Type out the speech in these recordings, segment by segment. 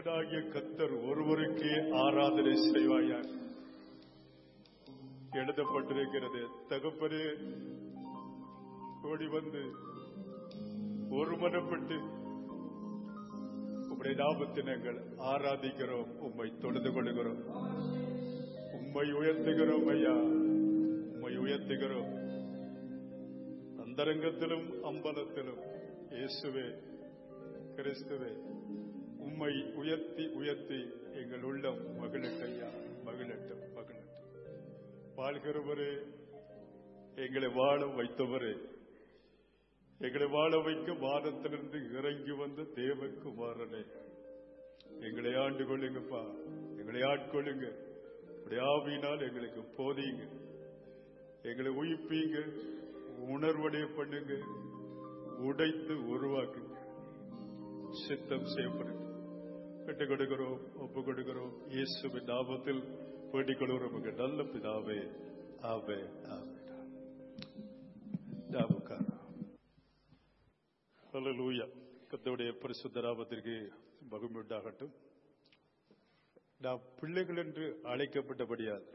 தேவனாகிய கத்தர் ஒருவருக்கே ஆராதனை செய்வாயார் எழுதப்பட்டிருக்கிறது தகப்பனே ஓடி வந்து ஒருமனப்பட்டு உம்முடைய நாமத்தை நாங்கள் ஆராதிக்கிறோம் உம்மை தொழுது கொள்கிறோம் உம்மை உயர்த்துகிறோம் ஐயா உம்மை உயர்த்துகிறோம் அந்தரங்கத்திலும் அம்பலத்திலும் இயேசுவே கிறிஸ்துவே உம்மை உயர்த்தி உயர்த்தி எங்கள் உள்ளம் மகிழட்டும் ஐயா மகிழட்டும் மகிழட்டும் வாழ்கிறவரே எங்களை வாழ வைத்தவரே எங்களை வாழ வைக்க வானத்திலிருந்து இறங்கி வந்த தேவகுமாரனே எங்களை ஆண்டு கொள்ளுங்கப்பா எங்களை ஆட்கொள்ளுங்க உடைய ஆவியினால் எங்களுக்கு போதியுங்க எங்களை உயிப்பீங்க உணர்வடைய பண்ணுங்க உடைத்து உருவாக்குங்க சித்தம் செய்யப்படுங்க விட்டு கொடுக்கிறோம் ஒப்பு கொடுக்கிறோம் இயேசுவின் நாமத்தில் வேண்டிக் கொள்கிறோம் உங்க நல்ல பிதாவே ஆவே ஆவே நாவுக்காரா ஹalleluya கர்த்தருடைய பரிசுத்த நாமத்திற்கு மகிமை உண்டாகட்டும் நாம் பிள்ளைகள் என்று அழைக்கப்பட்டபடியால்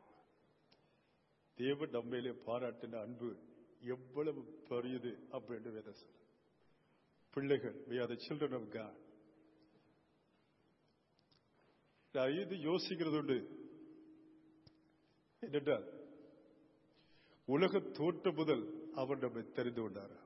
தேவன் நம்மையிலே பாராட்டின அன்பு எவ்வளவு பெரியது அப்படின்னு வேதம் சொல்ல பிள்ளைகள் we are the children of God நான் இது யோசிக்கிறது உண்டு என்னென்றால் உலக தோற்ற முதல் அவர் நம்மை தெரிந்து கொண்டார்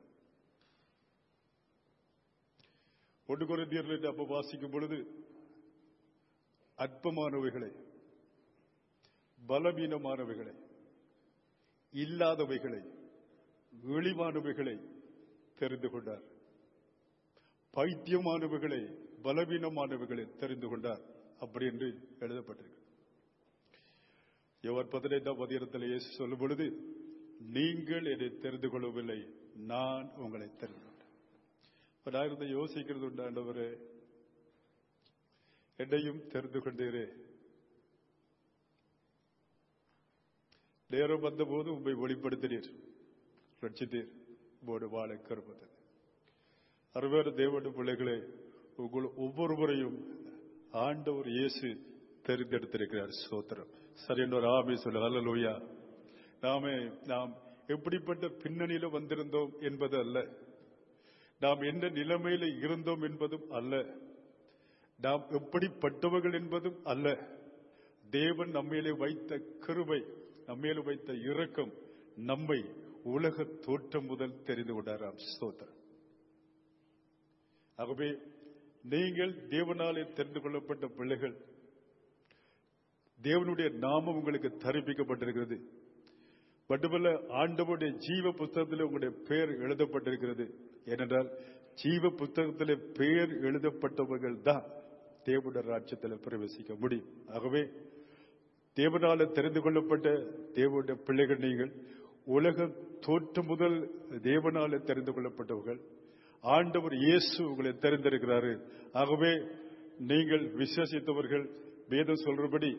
ஒன்று குறைந்தியர்கள் என்று அப்ப வாசிக்கும் பொழுது அற்பமானவைகளை பலவீனமானவைகளை இல்லாதவைகளை இழிவானவைகளை தெரிந்து கொண்டார் பைத்தியமானவைகளை பலவீனமானவைகளை தெரிந்து கொண்டார் அப்படி என்று எழுதப்பட்டிருக்கு எவர் பதினைந்தாம் அதிகாரத்தில் இயேசு சொல்லும் பொழுது நீங்கள் என்னை தெரிந்து கொள்ளவில்லை நான் உங்களை தெரிந்து கொண்டேன் இப்ப நான் இருந்த யோசிக்கிறது உண்டாண்டவரே என்னையும் தெரிந்து கொண்டீரே நேரம் வந்தபோது உண்மை வெளிப்படுத்தினீர் ரட்சித்தீர் உங்களோடு வாழ கருப்பது அருமையான தேவனுடைய பிள்ளைகளே உங்கள் ஒவ்வொருவரையும் ஆண்டவர் இயேசு தெரிந்தெடுத்திருக்கிறார் சோத்திரம் சரி இன்னொரு ஆமே சொல்லு அல்லலூயா நாமே நாம் எப்படிப்பட்ட பின்னணியில வந்திருந்தோம் என்பது அல்ல நாம் என்ன நிலைமையில இருந்தோம் என்பதும் அல்ல நாம் எப்படிப்பட்டவர்கள் என்பதும் அல்ல தேவன் நம்மேலே வைத்த கிருபை நம்மேலே வைத்த இரக்கம் நம்மை உலக தோற்றம் முதல் தெரிந்து கொண்டாராம் ஸ்தோத்திரம் ஆகவே நீங்கள் தேவனாலே தெரிந்து கொள்ளப்பட்ட பிள்ளைகள் தேவனுடைய நாமம் உங்களுக்கு தரிப்பிக்கப்பட்டிருக்கிறது மட்டுமல்ல ஆண்டவருடைய ஜீவ புத்தகத்தில் உங்களுடைய பெயர் எழுதப்பட்டிருக்கிறது ஏனென்றால் ஜீவ புத்தகத்தில் பெயர் எழுதப்பட்டவர்கள் தான் தேவனுடைய ராஜ்யத்தில் பிரவேசிக்க முடியும் ஆகவே தேவனால தெரிந்து கொள்ளப்பட்ட தேவனுடைய பிள்ளைகள் நீங்கள் உலக தோற்று முதல் தேவனால தெரிந்து கொள்ளப்பட்டவர்கள் ஆண்டவர் இயேசு உங்களை தெரிந்திருக்கிறாரு ஆகவே நீங்கள் விசுவசித்தவர்கள் வேதம் சொல்றபடி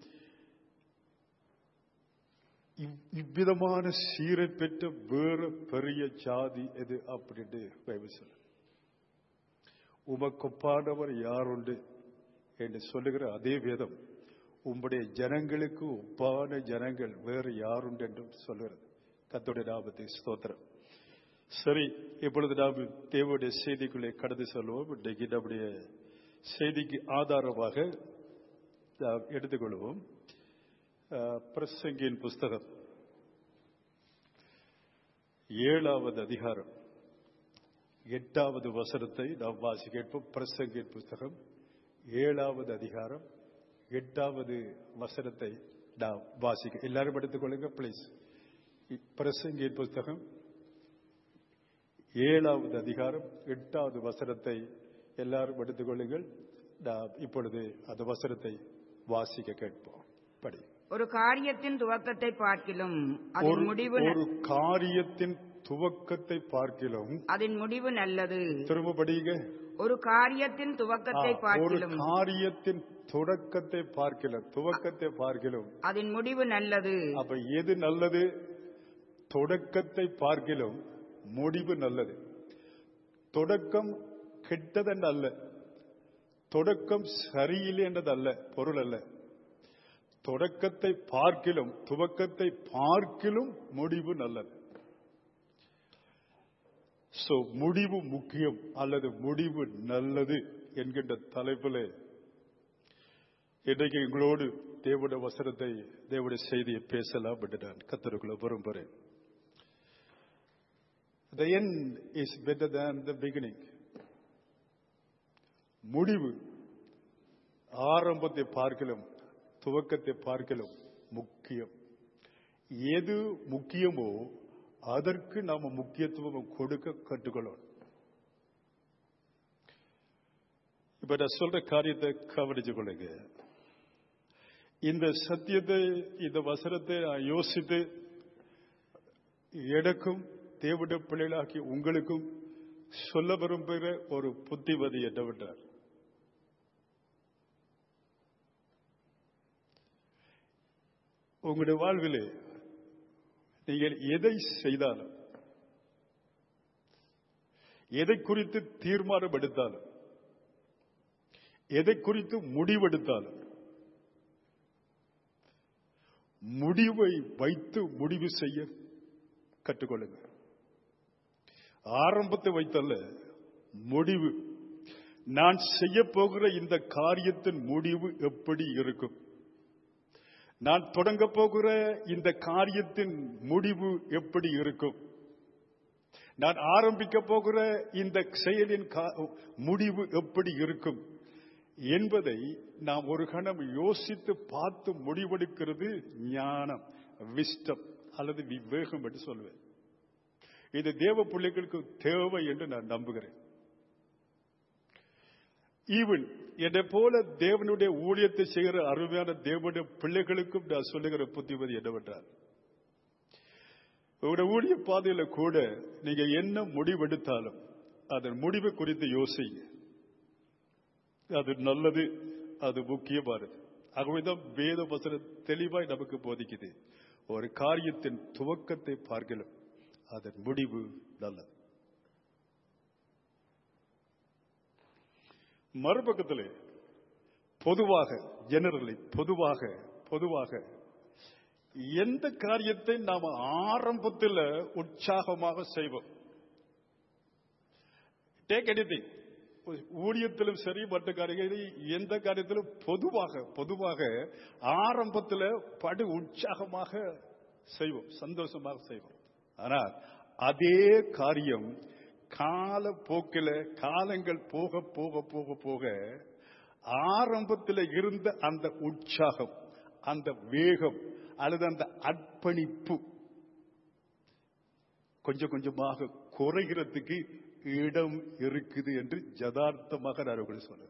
இவ்விதமான சீரை பெற்ற வேறு பெரிய ஜாதி எது அப்படின்னு பைபிள் சொல்ல உமக்கொப்பானவர் யாருண்டு என்று சொல்லுகிற அதே வேதம் உம்முடைய ஜனங்களுக்கு ஒப்பான ஜனங்கள் வேறு யாருண்டு என்றும் சொல்கிறது கத்தோடைய லாபத்தை ஸ்தோத்திரம் சரி இப்பொழுது நாம் தேவனுடைய செய்திக்குள்ளே கடந்து செல்வோம் இன்றைக்கு நம்முடைய செய்திக்கு ஆதாரமாக நாம் எடுத்துக்கொள்வோம் பிரசங்கியின் புஸ்தகம் ஏழாவது அதிகாரம் எட்டாவது வசனத்தை நாம் வாசி கேட்போம் பிரசங்கியின் புஸ்தகம் ஏழாவது அதிகாரம் எட்டாவது வசனத்தை நாம் வாசிக்க எல்லாரும் எடுத்துக்கொள்ளுங்க பிளீஸ் பிரசங்கியின் புஸ்தகம் ஏழாவது அதிகாரம் எட்டாவது வசனத்தை எல்லாரும் எடுத்துக்கொள்ளுங்கள் நாம் இப்பொழுது அந்த வசனத்தை வாசிக்க கேட்போம் படி ஒரு காரியத்தின் துவக்கத்தை பார்க்கிலும் அதன் ஒரு முடிவு ந- ஒரு காரியத்தின் துவக்கத்தை பார்க்கிலும் அதன் முடிவு நல்லது திரும்ப படிங்க ஒரு காரியத்தின் துவக்கத்தை ஆ, ஒரு பார்க்கிலும் காரியத்தின் தொடக்கத்தை பார்க்கிலும் துவக்கத்தை பார்க்கிலும் அதன் முடிவு நல்லது அப்ப எது நல்லது தொடக்கத்தை பார்க்கிலும் முடிவு நல்லது தொடக்கம் கெட்டதென்று அல்ல தொடக்கம் சரியில்லை என்றதல்ல பொருள் அல்ல தொடக்கத்தை பார்க்கிலும் துவக்கத்தை பார்க்கிலும் முடிவு நல்லது சோ முடிவு முக்கியம் அல்லது முடிவு நல்லது என்கின்ற தலைப்பிலே இன்றைக்கு எங்களோடு தேவட வசனத்தை தேவட செய்தியை பேசலாம் என்று நான் கத்தருக்குள்ள விரும்புகிறேன் The end is better than the beginning. முடிவு ஆரம்பத்தை பார்க்கலும் துவக்கத்தை பார்க்கலும் முக்கியம் எது முக்கியமோ அதற்கு நாம முக்கியத்துவம் கொடுக்க கற்றுக்கொள்ளணும் இப்ப நான் சொல்ற காரியத்தை கவனிச்சு கொள்ளுங்க இந்த சத்தியத்தை இந்த வசனத்தை நான் யோசித்து எனக்கும் தேவட பிள்ளைகளாகி உங்களுக்கும் சொல்ல விரும்புகிற ஒரு புத்திமதி என்னவென்றார் உங்களுடைய வாழ்விலே நீங்கள் எதை செய்தாலும் எதை குறித்து தீர்மானம் எடுத்தாலும் எதை குறித்து முடிவெடுத்தாலும் முடிவை வைத்து முடிவு செய்ய கற்றுக்கொள்ளுங்க ஆரம்பத்தை வைத்தல்ல முடிவு நான் செய்ய போகிற இந்த காரியத்தின் முடிவு எப்படி இருக்கும் நான் தொடங்க போகிற இந்த காரியத்தின் முடிவு எப்படி இருக்கும் நான் ஆரம்பிக்க போகிற இந்த செயலின் முடிவு எப்படி இருக்கும் என்பதை நாம் ஒரு கணம் யோசித்து பார்த்து முடிவெடுக்கிறது ஞானம் விஸ்டம் அல்லது விவேகம் என்று சொல்வேன் இது தேவ பிள்ளைகளுக்கு தேவை என்று நான் நம்புகிறேன் ஈவன் என்னை போல தேவனுடைய ஊழியத்தை செய்கிற அருமையான தேவனுடைய பிள்ளைகளுக்கும் நான் சொல்லுகிற புத்திமதி என்னவென்றால் உங்களுடைய ஊழிய பாதையில கூட நீங்க என்ன முடிவெடுத்தாலும் அதன் முடிவு குறித்து யோசிங்க அது நல்லது அது முக்கியமானது ஆகவேதான் வேத வசனம் தெளிவாய் நமக்கு போதிக்குது ஒரு காரியத்தின் துவக்கத்தை பார்க்கலாம் அதன் முடிவு நல்லது மறுபக்கத்தில் பொதுவாக ஜெனரலி பொதுவாக பொதுவாக எந்த காரியத்தை நாம் ஆரம்பத்தில் உற்சாகமாக செய்வோம் டேக் எனிதிங் ஊழியத்திலும் சரி மற்ற காரியங்களில் எந்த காரியத்திலும் பொதுவாக பொதுவாக ஆரம்பத்தில் படு உற்சாகமாக செய்வோம் சந்தோஷமாக செய்வோம் ஆனால் அதே காரியம் கால போக்கில் காலங்கள் போக போக போக போக ஆரம்பத்தில் இருந்த அந்த உற்சாகம் அந்த வேகம் அல்லது அந்த அர்ப்பணிப்பு கொஞ்சம் கொஞ்சமாக குறைகிறதுக்கு இடம் இருக்குது என்று ஜதார்த்தமாக நான் உங்களுக்கு சொல்றேன்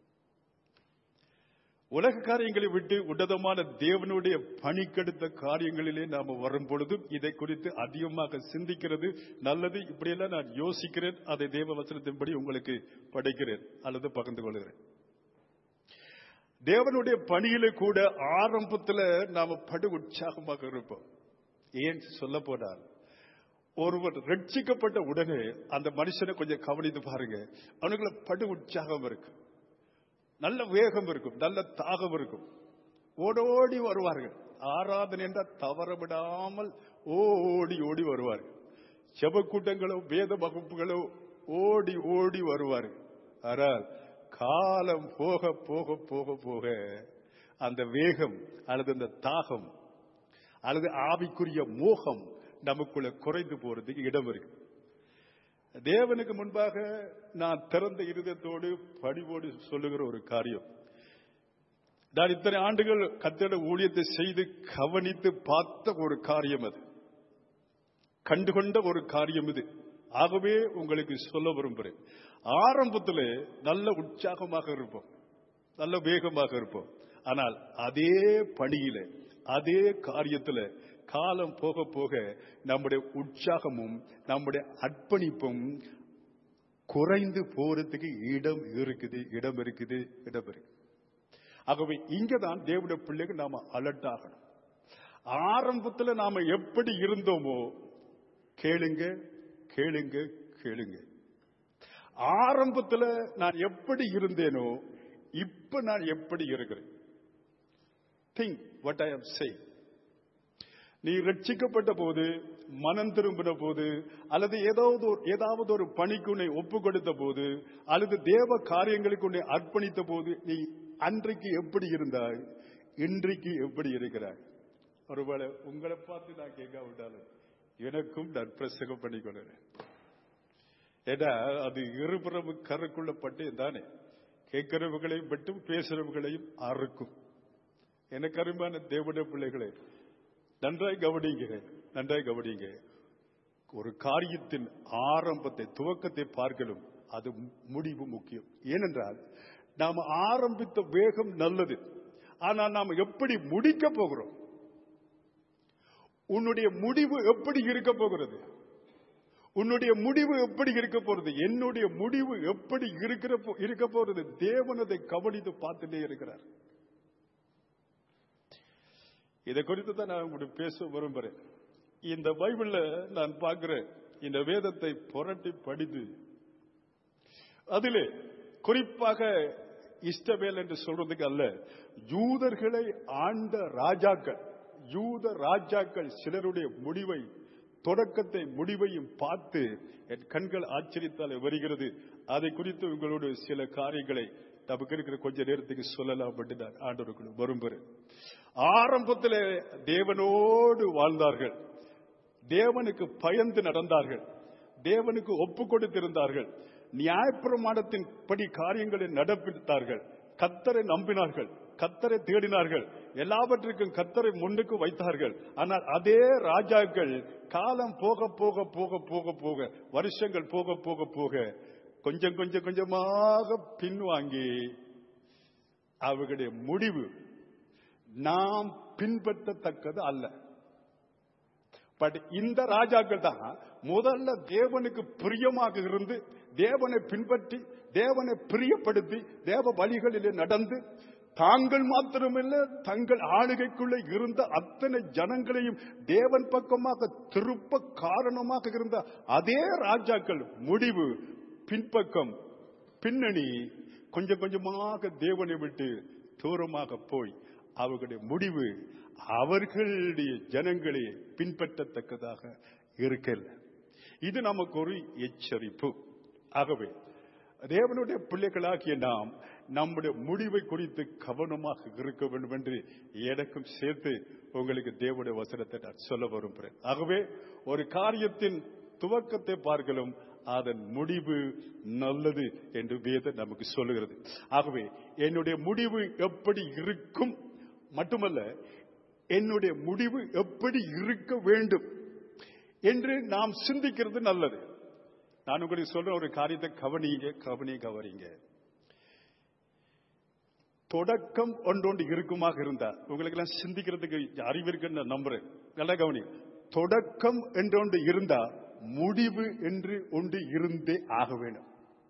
உலக காரியங்களை விட்டு உன்னதமான தேவனுடைய பணிக்கெடுத்த காரியங்களிலே நாம வரும் பொழுது இதை குறித்து அதிகமாக சிந்திக்கிறது நல்லது இப்படியெல்லாம் நான் யோசிக்கிறேன் அதை தேவ வசனத்தின்படி உங்களுக்கு படைக்கிறேன் அல்லது பகிர்ந்து கொள்கிறேன் தேவனுடைய பணியில கூட ஆரம்பத்தில் நாம படு உற்சாகமாக இருப்போம் ஏன் சொல்ல போனால் ஒருவர் ரட்சிக்கப்பட்ட உடனே அந்த மனுஷனை கொஞ்சம் கவனித்து பாருங்க அவனுக்குள்ள படு உற்சாகம் இருக்கு நல்ல வேகம் இருக்கும் நல்ல தாகம் இருக்கும் ஓடோடி வருவார்கள் ஆராதனை என்றால் தவற விடாமல் ஓடி ஓடி வருவார்கள் செப கூட்டங்களோ வேத வகுப்புகளோ ஓடி ஓடி வருவார்கள் ஆனால் காலம் போக போக போக போக அந்த வேகம் அல்லது அந்த தாகம் அல்லது ஆவிக்குரிய மோகம் நமக்குள்ள குறைந்து போறதுக்கு இடம் இருக்கு தேவனுக்கு முன்பாக நான் திறந்த இருதயத்தோடு பணிவோடு சொல்லுகிற ஒரு காரியம் நான் இத்தனை ஆண்டுகள் கத்தோட ஊழியத்தை செய்து கவனித்து பார்த்த ஒரு காரியம் அது கண்டுகொண்ட ஒரு காரியம் இது ஆகவே உங்களுக்கு சொல்ல விரும்புகிறேன் ஆரம்பத்தில் நல்ல உற்சாகமாக இருப்போம் நல்ல வேகமாக இருப்போம் ஆனால் அதே பணியில அதே காரியத்தில் காலம் போக போக நம்முடைய உற்சாகமும் நம்முடைய அர்ப்பணிப்பும் குறைந்து போறதுக்கு இடம் இருக்குது இடம் இருக்குது இடம் இருக்கு ஆகவே இங்கதான் தேவனுடைய பிள்ளைகள் நாம அலர்ட் ஆகணும் ஆரம்பத்தில் நாம எப்படி இருந்தோமோ கேளுங்க கேளுங்க கேளுங்க ஆரம்பத்தில் நான் எப்படி இருந்தேனோ இப்ப நான் எப்படி இருக்கிறேன் think what I am saying நீ ரட்சிக்கப்பட்ட போது மனம் திரும்பின போது அல்லது ஏதாவது ஒரு ஏதாவது ஒரு பணிக்கு உன்னை ஒப்பு கொடுத்த போது அல்லது தேவ காரியங்களுக்கு உன்னை அர்ப்பணித்த போது நீ அன்றைக்கு எப்படி இருந்தாய் இன்றைக்கு எப்படி இருக்கிறாய் ஒருவேளை உங்களை பார்த்து நான் கேட்க விட்டாலும் எனக்கும் நான் பிரசங்கம் பண்ணிக்கொள்கிறேன் ஏன்னா அது இருபுறவு கருக்குள்ள பட்டு தானே கேட்கிறவங்களையும் மட்டும் பேசுறவங்களையும் அறுக்கும் எனக்கு அருமையான தேவனுடைய பிள்ளைகளே நன்றாய் கவனிங்க நன்றாய் கவனிங்க ஒரு காரியத்தின் ஆரம்பத்தை துவக்கத்தை பார்க்கலும் அது முடிவு முக்கியம் ஏனென்றால் நாம் ஆரம்பித்த வேகம் நல்லது ஆனால் நாம் எப்படி முடிக்க போகிறோம் உன்னுடைய முடிவு எப்படி இருக்க போகிறது உன்னுடைய முடிவு எப்படி இருக்க போறது என்னுடைய முடிவு எப்படி இருக்கிற போ- இருக்க போறது தேவனதை கவனித்து பார்த்துட்டே இருக்கிறார் இதை குறித்து தான் நான் உங்களுக்கு பேச விரும்புறேன் இந்த பைபிள்ல நான் பார்க்கிறேன் இந்த வேதத்தை புரட்டி படித்து அதிலே குறிப்பாக இஷ்டவேல் என்று சொல்றதுக்கு அல்ல யூதர்களை ஆண்ட ராஜாக்கள் யூத ராஜாக்கள் சிலருடைய முடிவை தொடக்கத்தை முடிவையும் பார்த்து என் கண்கள் ஆச்சரியத்தால் வருகிறது அதை குறித்து உங்களோடு சில காரியங்களை நமக்கு இருக்கிற கொஞ்ச நேரத்துக்கு சொல்லலாம் என்று நான் ஆண்டவருக்கு விரும்புகிறேன் ஆரம்பத்தில் தேவனோடு வாழ்ந்தார்கள் தேவனுக்கு பயந்து நடந்தார்கள் தேவனுக்கு ஒப்பு கொடுத்திருந்தார்கள் நியாயப்பிரமாணத்தின் படி காரியங்களை நடப்பித்தார்கள் கத்தரை நம்பினார்கள் கத்தரை தேடினார்கள் எல்லாவற்றுக்கும் கத்தரை முன்னுக்கு வைத்தார்கள் ஆனால் அதே ராஜாக்கள் காலம் போக போக போக போக போக வருஷங்கள் போக போக போக கொஞ்சம் கொஞ்சம் கொஞ்சமாக பின்வாங்கி அவர்களுடைய முடிவு நாம் பின்பற்றத்தக்கது அல்ல பட் இந்த ராஜாக்கள் தான் முதல்ல தேவனுக்கு பிரியமாக இருந்து தேவனை பின்பற்றி தேவனை பிரியப்படுத்தி தேவ வழிகளிலே நடந்து தாங்கள் மாத்திரமல்ல தங்கள் ஆளுகைக்குள்ள இருந்த அத்தனை ஜனங்களையும் தேவன் பக்கமாக திருப்ப காரணமாக இருந்த அதே ராஜாக்கள் முடிவு பின்பக்கம் பின்னணி கொஞ்சம் கொஞ்சமாக தேவனை விட்டு தூரமாக போய் அவர்களுடைய முடிவு அவர்களுடைய ஜனங்களை பின்பற்றத்தக்கதாக இருக்கல இது நமக்கு ஒரு எச்சரிப்பு ஆகவே தேவனுடைய பிள்ளைகளாகிய நாம் நம்முடைய முடிவை குறித்து கவனமாக இருக்க வேண்டும் என்று எனக்கும் சேர்த்து உங்களுக்கு தேவனுடைய வசனத்தை நான் சொல்ல விரும்புகிறேன் ஆகவே ஒரு காரியத்தின் துவக்கத்தை பார்க்கலும் அதன் முடிவு நல்லது என்று வேதம் நமக்கு சொல்லுகிறது ஆகவே என்னுடைய முடிவு எப்படி இருக்கும் மட்டுமல்ல என்னுடைய முடிவு எப்படி இருக்க வேண்டும் என்று நாம் சிந்திக்கிறது நல்லது நான் உங்களுக்கு சொல்ற ஒரு காரியத்தை கவனிங்க கவனி கவனிங்க தொடக்கம் ஒன்றொன்று இருக்குமாக இருந்தா உங்களுக்கு எல்லாம் சிந்திக்கிறதுக்கு அறிவு இருக்குன்னு நான் நம்புறேன் நல்லா கவனி தொடக்கம் என்றொன்று இருந்தா முடிவு என்று ஒன்று இருந்தே ஆக வேண்டும்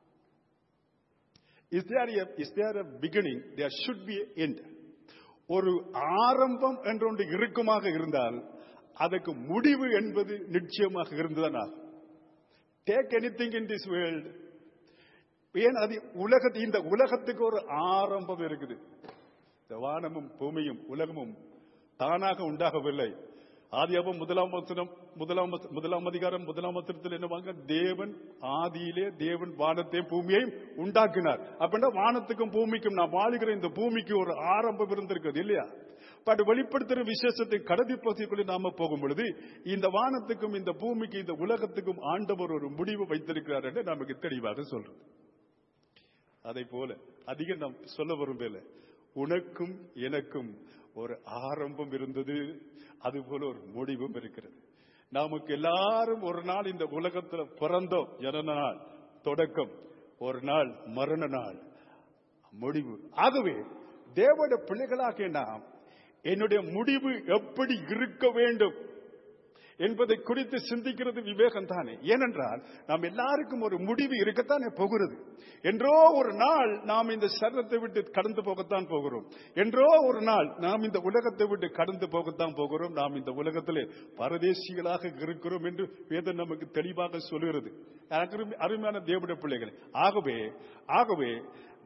is there is there a beginning there should be a end ஒரு ஆரம்பம் என்றொன்று இருக்குமாக இருந்தால் அதற்கு முடிவு என்பது நிச்சயமாக இருந்துதான் ஆகும் take anything in this world ஏன் அது உலகத்து இந்த உலகத்துக்கு ஒரு ஆரம்பம் இருக்குது இந்த வானமும் பூமியும் உலகமும் தானாக உண்டாகவில்லை ஆதியாபம் முதலாம் வசனம் முதலாம் வச- முதலாம் அதிகாரம் முதலாம் வசனத்தில் என்னவாங்க தேவன் ஆதியிலே தேவன் வானத்தையும் பூமியையும் உண்டாக்கினார் அப்படின்னா வானத்துக்கும் பூமிக்கும் நான் வாழுகிற இந்த பூமிக்கு ஒரு ஆரம்பம் இருந்திருக்குது இல்லையா பட் வெளிப்படுத்துற விசேஷத்தை கடதி பகுதிக்குள்ளே நாம போகும் பொழுது இந்த வானத்துக்கும் இந்த பூமிக்கு இந்த உலகத்துக்கும் ஆண்டவர் ஒரு முடிவு வைத்திருக்கிறார் என்று நமக்கு தெளிவாக சொல்றது அதை போல அதிகம் நாம் சொல்ல விரும்பல உனக்கும் எனக்கும் ஒரு ஆரம்பம் இருந்தது அதுபோல ஒரு முடிவும் இருக்கிறது நமக்கு எல்லாரும் ஒரு நாள் இந்த உலகத்துல பிறந்தோம் ஜனன நாள் தொடக்கம் ஒரு நாள் மரண நாள் முடிவு ஆகவே தேவனுடைய பிள்ளைகளாகிய நாம் என்னுடைய முடிவு எப்படி இருக்க வேண்டும் என்பதை குறித்து சிந்திக்கிறது விவேகம் தானே ஏனென்றால் நாம் எல்லாருக்கும் ஒரு முடிவு இருக்கத்தானே போகிறது என்றோ ஒரு நாள் நாம் இந்த சரீரத்தை விட்டு கடந்து போகத்தான் போகிறோம் என்றோ ஒரு நாள் நாம் இந்த உலகத்தை விட்டு கடந்து போகத்தான் போகிறோம் நாம் இந்த உலகத்திலே பரதேசிகளாக இருக்கிறோம் என்று வேதம் நமக்கு தெளிவாக சொல்லுகிறது அருமை- அருமையான தேவனுடைய பிள்ளைகள் ஆகவே ஆகவே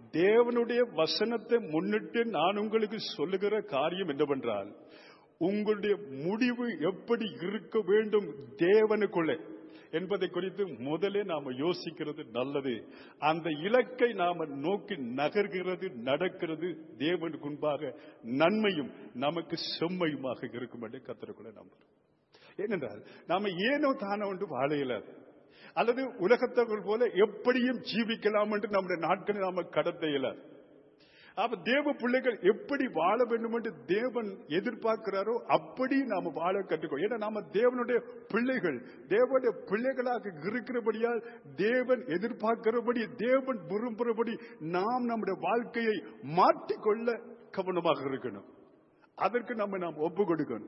தேவனுடைய வசனத்தை முன்னிட்டு நான் உங்களுக்கு சொல்லுகிற காரியம் என்னவென்றால் உங்களுடைய முடிவு எப்படி இருக்க வேண்டும் தேவனுக்குள்ளே என்பதை குறித்து முதலே நாம யோசிக்கிறது நல்லது அந்த இலக்கை நாம நோக்கி நகர்கிறது நடக்கிறது தேவனுக்கு முன்பாக நன்மையும் நமக்கு செம்மையுமாக இருக்கும் என்று கத்தருக்குள்ள நம்புறோம் ஏனென்றால் நாம ஏனோ தானோ ஒன்று வாழ இயலாது அல்லது உலகத்தவர்கள் போல எப்படியும் ஜீவிக்கலாம் என்று நம்முடைய நாட்களை நாம கடத்த இயலாது அப்ப தேவ பிள்ளைகள் எப்படி வாழ வேண்டும் என்று தேவன் எதிர்பார்க்கிறாரோ அப்படி நாம வாழ கற்றுக்கோ ஏன்னா நாம தேவனுடைய பிள்ளைகள் தேவனுடைய பிள்ளைகளாக இருக்கிறபடியால் தேவன் எதிர்பார்க்கிறபடி தேவன் விரும்புகிறபடி நாம் நம்முடைய வாழ்க்கையை மாற்றிக்கொள்ள கவனமாக இருக்கணும் அதற்கு நம்ம நாம் ஒப்பு கொடுக்கணும்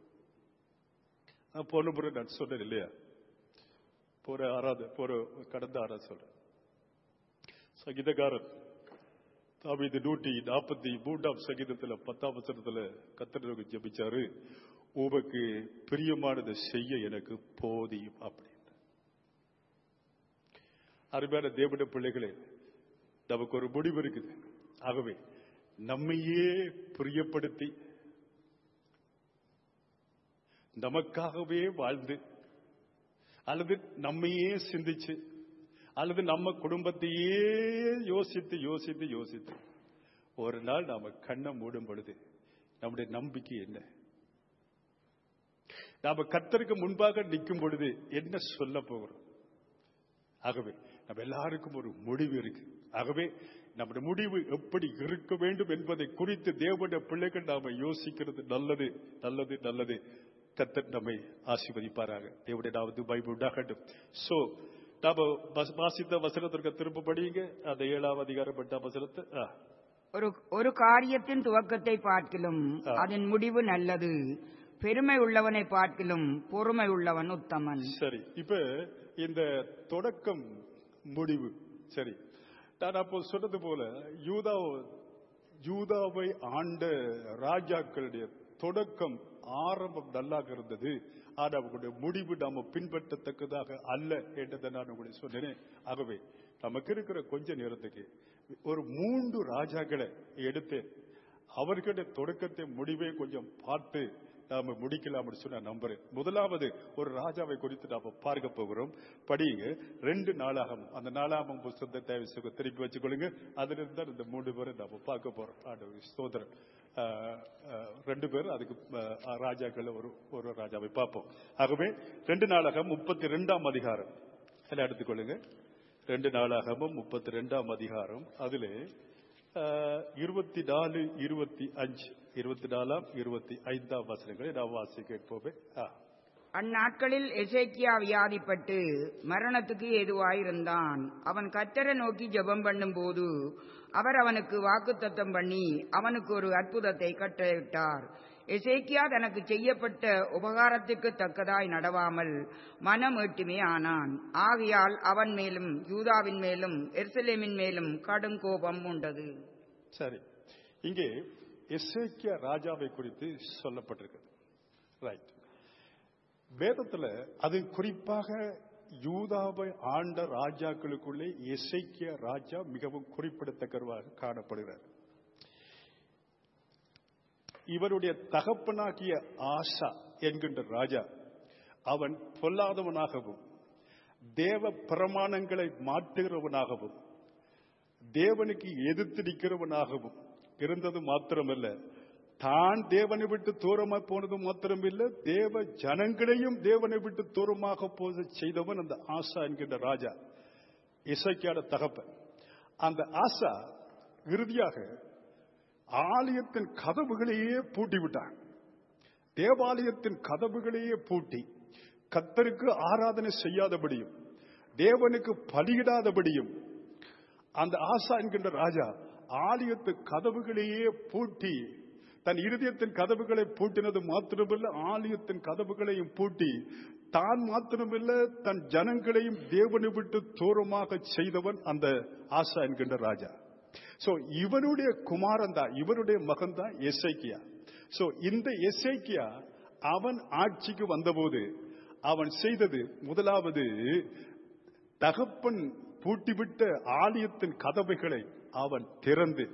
நான் போன முறை நான் சொன்னேன் இல்லையா போற ஆறாவது போற கடந்த ஆறாவது சொல்றேன் சங்கீதக்காரன் தாவீது நூற்றி நாற்பத்தி மூன்றாம் சங்கீதத்துல பத்தாம் வசனத்துல கத்தருக்கு ஜெபிச்சாரு உமக்கு பிரியமானதை செய்ய எனக்கு போதியும் அப்படின்னு அருமையான தேவனுடைய பிள்ளைகளே நமக்கு ஒரு முடிவு இருக்குது ஆகவே நம்மையே பிரியப்படுத்தி நமக்காகவே வாழ்ந்து அல்லது நம்மையே சிந்திச்சு அல்லது நம்ம குடும்பத்தையே யோசித்து யோசித்து யோசித்து ஒரு நாள் நாம கண்ணை மூடும் பொழுது நம்முடைய நம்பிக்கை என்ன நாம கத்தருக்கு முன்பாக நிற்கும் பொழுது என்ன சொல்ல போகிறோம் ஆகவே நம்ம எல்லாருக்கும் ஒரு முடிவு இருக்கு ஆகவே நம்முடைய முடிவு எப்படி இருக்க வேண்டும் என்பதை குறித்து தேவனுடைய பிள்ளைகள் நாம யோசிக்கிறது நல்லது நல்லது நல்லது கத்தர் நம்மை ஆசீர்வதிப்பாராக தேவனுடைய நாவது பைபிள் உண்டாகட்டும் சோ நாம வச- வாசித்த வசனத்திற்கு திரும்ப படியுங்க அந்த ஏழாவது அதிகாரம் எட்டாம் வசனத்தை ஆ. ஒரு ஒரு காரியத்தின் துவக்கத்தை பார்க்கிலும் ஆ. அதன் முடிவு நல்லது பெருமை உள்ளவனை பார்க்கிலும் பொறுமை உள்ளவன் உத்தமன் சரி இப்ப இந்த தொடக்கம் முடிவு சரி நான் அப்போ சொன்னது போல யூதா யூதாவை ஆண்ட ராஜாக்களுடைய தொடக்கம் ஆரம்பம் நல்லாக இருந்தது ஆனா அவங்களுடைய முடிவு நாம பின்பற்றத்தக்கதாக அல்ல என்றதை நான் உங்களுக்கு சொன்னேன் ஆகவே நமக்கு இருக்கிற கொஞ்ச நேரத்துக்கு ஒரு மூன்று ராஜாக்களை எடுத்து அவர்களுடைய தொடக்கத்தை முடிவை கொஞ்சம் பார்த்து நாம முடிக்கலாம் சொன்ன நான் நம்புறேன் முதலாவது ஒரு ராஜாவை குறித்து நாம பார்க்க போகிறோம் படியுங்க ரெண்டு நாளாகம் அந்த நாளாகம் புஸ்தகத்தை தேவை சுக திருப்பி வச்சுக்கொள்ளுங்க அதுல இருந்தா இந்த மூன்று பேரை நாம பார்க்க போறோம் ஆண்டவர் ஸ்தோத்திரம் ஆஹ், ஆஹ், ரெண்டு பேர் அதுக்கு ஆஹ், ராஜாக்கள் ஒரு ஒரு ராஜாவை பார்ப்போம் ஆகவே ரெண்டு நாளாகம் முப்பத்தி ரெண்டாம் அதிகாரம் எல்லாம் எடுத்துக்கொள்ளுங்க ரெண்டு நாளாகமும் முப்பத்தி ரெண்டாம் அதிகாரம் அதிலே ஆஹ், இருபத்தி நாலு இருபத்தி அஞ்சு இருபத்தி நாலாம் இருபத்தி ஐந்தாம் வசனங்களை நாம் வாசிக்க கேட்போமே ஆ. அந்நாட்களில் எசேக்கியா வியாதிப்பட்டு மரணத்துக்கு ஏதுவாயிருந்தான் அவன் கத்தரை நோக்கி ஜெபம் பண்ணும்போது அவர் அவனுக்கு வாக்குத்தத்தம் பண்ணி அவனுக்கு ஒரு அற்புதத்தை கட்டளையிட்டார் எசேக்கியா தனக்கு செய்யப்பட்ட உபகாரத்திற்கு தக்கதாய் நடவாமல் மனம் ஏட்டுமே ஆனான் ஆகையால் அவன் மேலும் யூதாவின் மேலும் எருசலேமின் மேலும் கடும் கோபம் உண்டது சரி இங்கே எசேக்கியா ராஜாவை குறித்து சொல்லப்பட்டிருக்கிறது ரைட் வேதத்துல அது குறிப்பாக யூதாவை ஆண்ட ராஜாக்களுக்குள்ளே எசேக்கியா ராஜா மிகவும் குறிப்பிடத்தக்கவாக காணப்படுகிறார் இவருடைய தகப்பனாகிய ஆசா என்கின்ற ராஜா அவன் பொல்லாதவனாகவும் தேவ பிரமாணங்களை மாற்றுகிறவனாகவும் தேவனுக்கு எதிர்த்து நிற்கிறவனாகவும் இருந்தது மாத்திரமல்ல தான் தேவனை விட்டு தூரமா போனது மாத்திரமில்ல தேவ ஜனங்களையும் தேவனை விட்டு தூரமாக போக செய்தவன் அந்த ஆசா என்கின்ற ராஜா இசைக்கான தகப்பன் அந்த ஆசா இறுதியாக ஆலயத்தின் கதவுகளையே பூட்டி விட்டான் தேவாலயத்தின் கதவுகளையே பூட்டி கத்தருக்கு ஆராதனை செய்யாதபடியும் தேவனுக்கு பலியிடாதபடியும் அந்த ஆசா என்கின்ற ராஜா ஆலயத்து கதவுகளையே பூட்டி தன் இருதயத்தின் கதவுகளை பூட்டினது மாத்திரமல்ல ஆலயத்தின் கதவுகளையும் பூட்டி தான் மாத்திரமல்ல தன் ஜனங்களையும் தேவனை விட்டு தூரமாக செய்தவன் அந்த ஆசா என்கின்ற ராஜா சோ இவனுடைய குமாரன் தான் இவனுடைய மகன் தான் எஸ்ஐக்கியா சோ இந்த எஸ்ஐக்கியா அவன் ஆட்சிக்கு வந்தபோது அவன் செய்தது முதலாவது தகப்பன் பூட்டிவிட்ட ஆலயத்தின் கதவைகளை அவன் திறந்து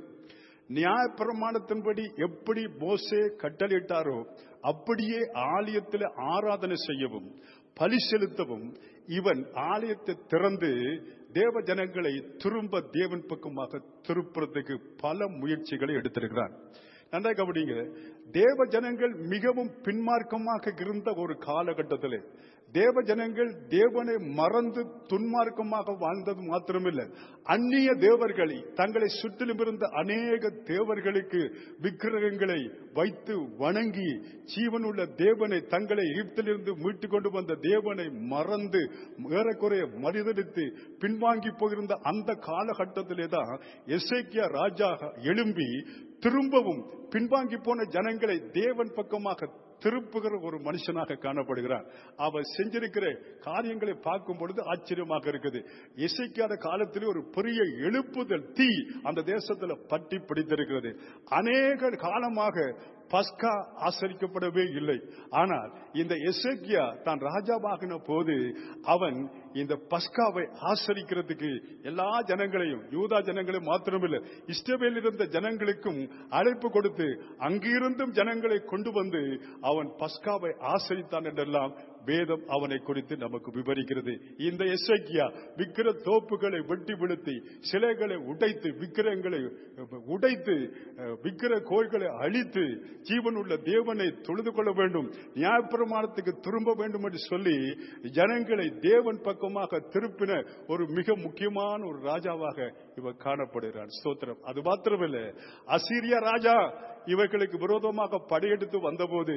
நியாயப்பிரமாணத்தின்படி எப்படி மோசே கட்டளையிட்டாரோ அப்படியே ஆலயத்தில் ஆராதனை செய்யவும் பலி செலுத்தவும் இவன் ஆலயத்தை திறந்து தேவ ஜனங்களை திரும்ப தேவன் பக்கமாக திருப்புறதுக்கு பல முயற்சிகளை எடுத்திருக்கிறான் நன்றா கவனிங்க தேவ ஜனங்கள் மிகவும் பின்மார்க்கமாக இருந்த ஒரு காலகட்டத்தில் தேவ ஜனங்கள் தேவனை மறந்து துன்மார்க்கமாக வாழ்ந்தது மாத்திரமில்லை அந்நிய தேவர்களை தங்களை சுற்றிலும் இருந்த அநேக தேவர்களுக்கு விக்கிரகங்களை வைத்து வணங்கி ஜீவனுள்ள தேவனை தங்களை எகிப்திலிருந்து மீட்டு கொண்டு வந்த தேவனை மறந்து ஏறக்குறைய மனிதனித்து பின்வாங்கி போயிருந்த அந்த காலகட்டத்திலே தான் எசேக்கியா ராஜா எழும்பி திரும்பவும் பின்வாங்கி போன ஜனங்களை தேவன் பக்கமாக திருப்புகிற ஒரு மனுஷனாக காணப்படுகிறான் அவர் செஞ்சிருக்கிற காரியங்களை பார்க்கும் பொழுது ஆச்சரியமாக இருக்குது இசைக்காத காலத்திலே ஒரு பெரிய எழுப்புதல் தீ அந்த தேசத்துல பற்றி பிடித்திருக்கிறது அநேக காலமாக பஸ்கா ஆசரிக்கப்படவே இல்லை ஆனால் இந்த எசேக்கியா தான் ராஜாவாகின போது அவன் இந்த பஸ்காவை ஆசரிக்கிறதுக்கு எல்லா ஜனங்களையும் யூதா ஜனங்களையும் மாத்திரமில்லை இஸ்ரவேலில் இருந்த ஜனங்களுக்கும் அழைப்பு கொடுத்து அங்கிருந்தும் ஜனங்களை கொண்டு வந்து அவன் பஸ்காவை ஆசரித்தான் என்றெல்லாம் வேதம் அவனை குறித்து நமக்கு விவரிக்கிறது இந்த எசேக்கியா விக்கிர தோப்புகளை வெட்டி விழுத்தி சிலைகளை உடைத்து விக்கிரங்களை உடைத்து அஹ், விக்கிர கோள்களை அழித்து ஜீவனுள்ள தேவனை தொழுது கொள்ள வேண்டும் நியாயப்பிரமாணத்துக்கு திரும்ப வேண்டும் என்று சொல்லி ஜனங்களை தேவன் பக்கமாக திருப்பின ஒரு மிக முக்கியமான ஒரு ராஜாவாக இவர் காணப்படுகிறான் ஸ்தோத்திரம் அது மாத்திரமில்லை அசீரியா ராஜா இவர்களுக்கு விரோதமாக படையெடுத்து வந்தபோது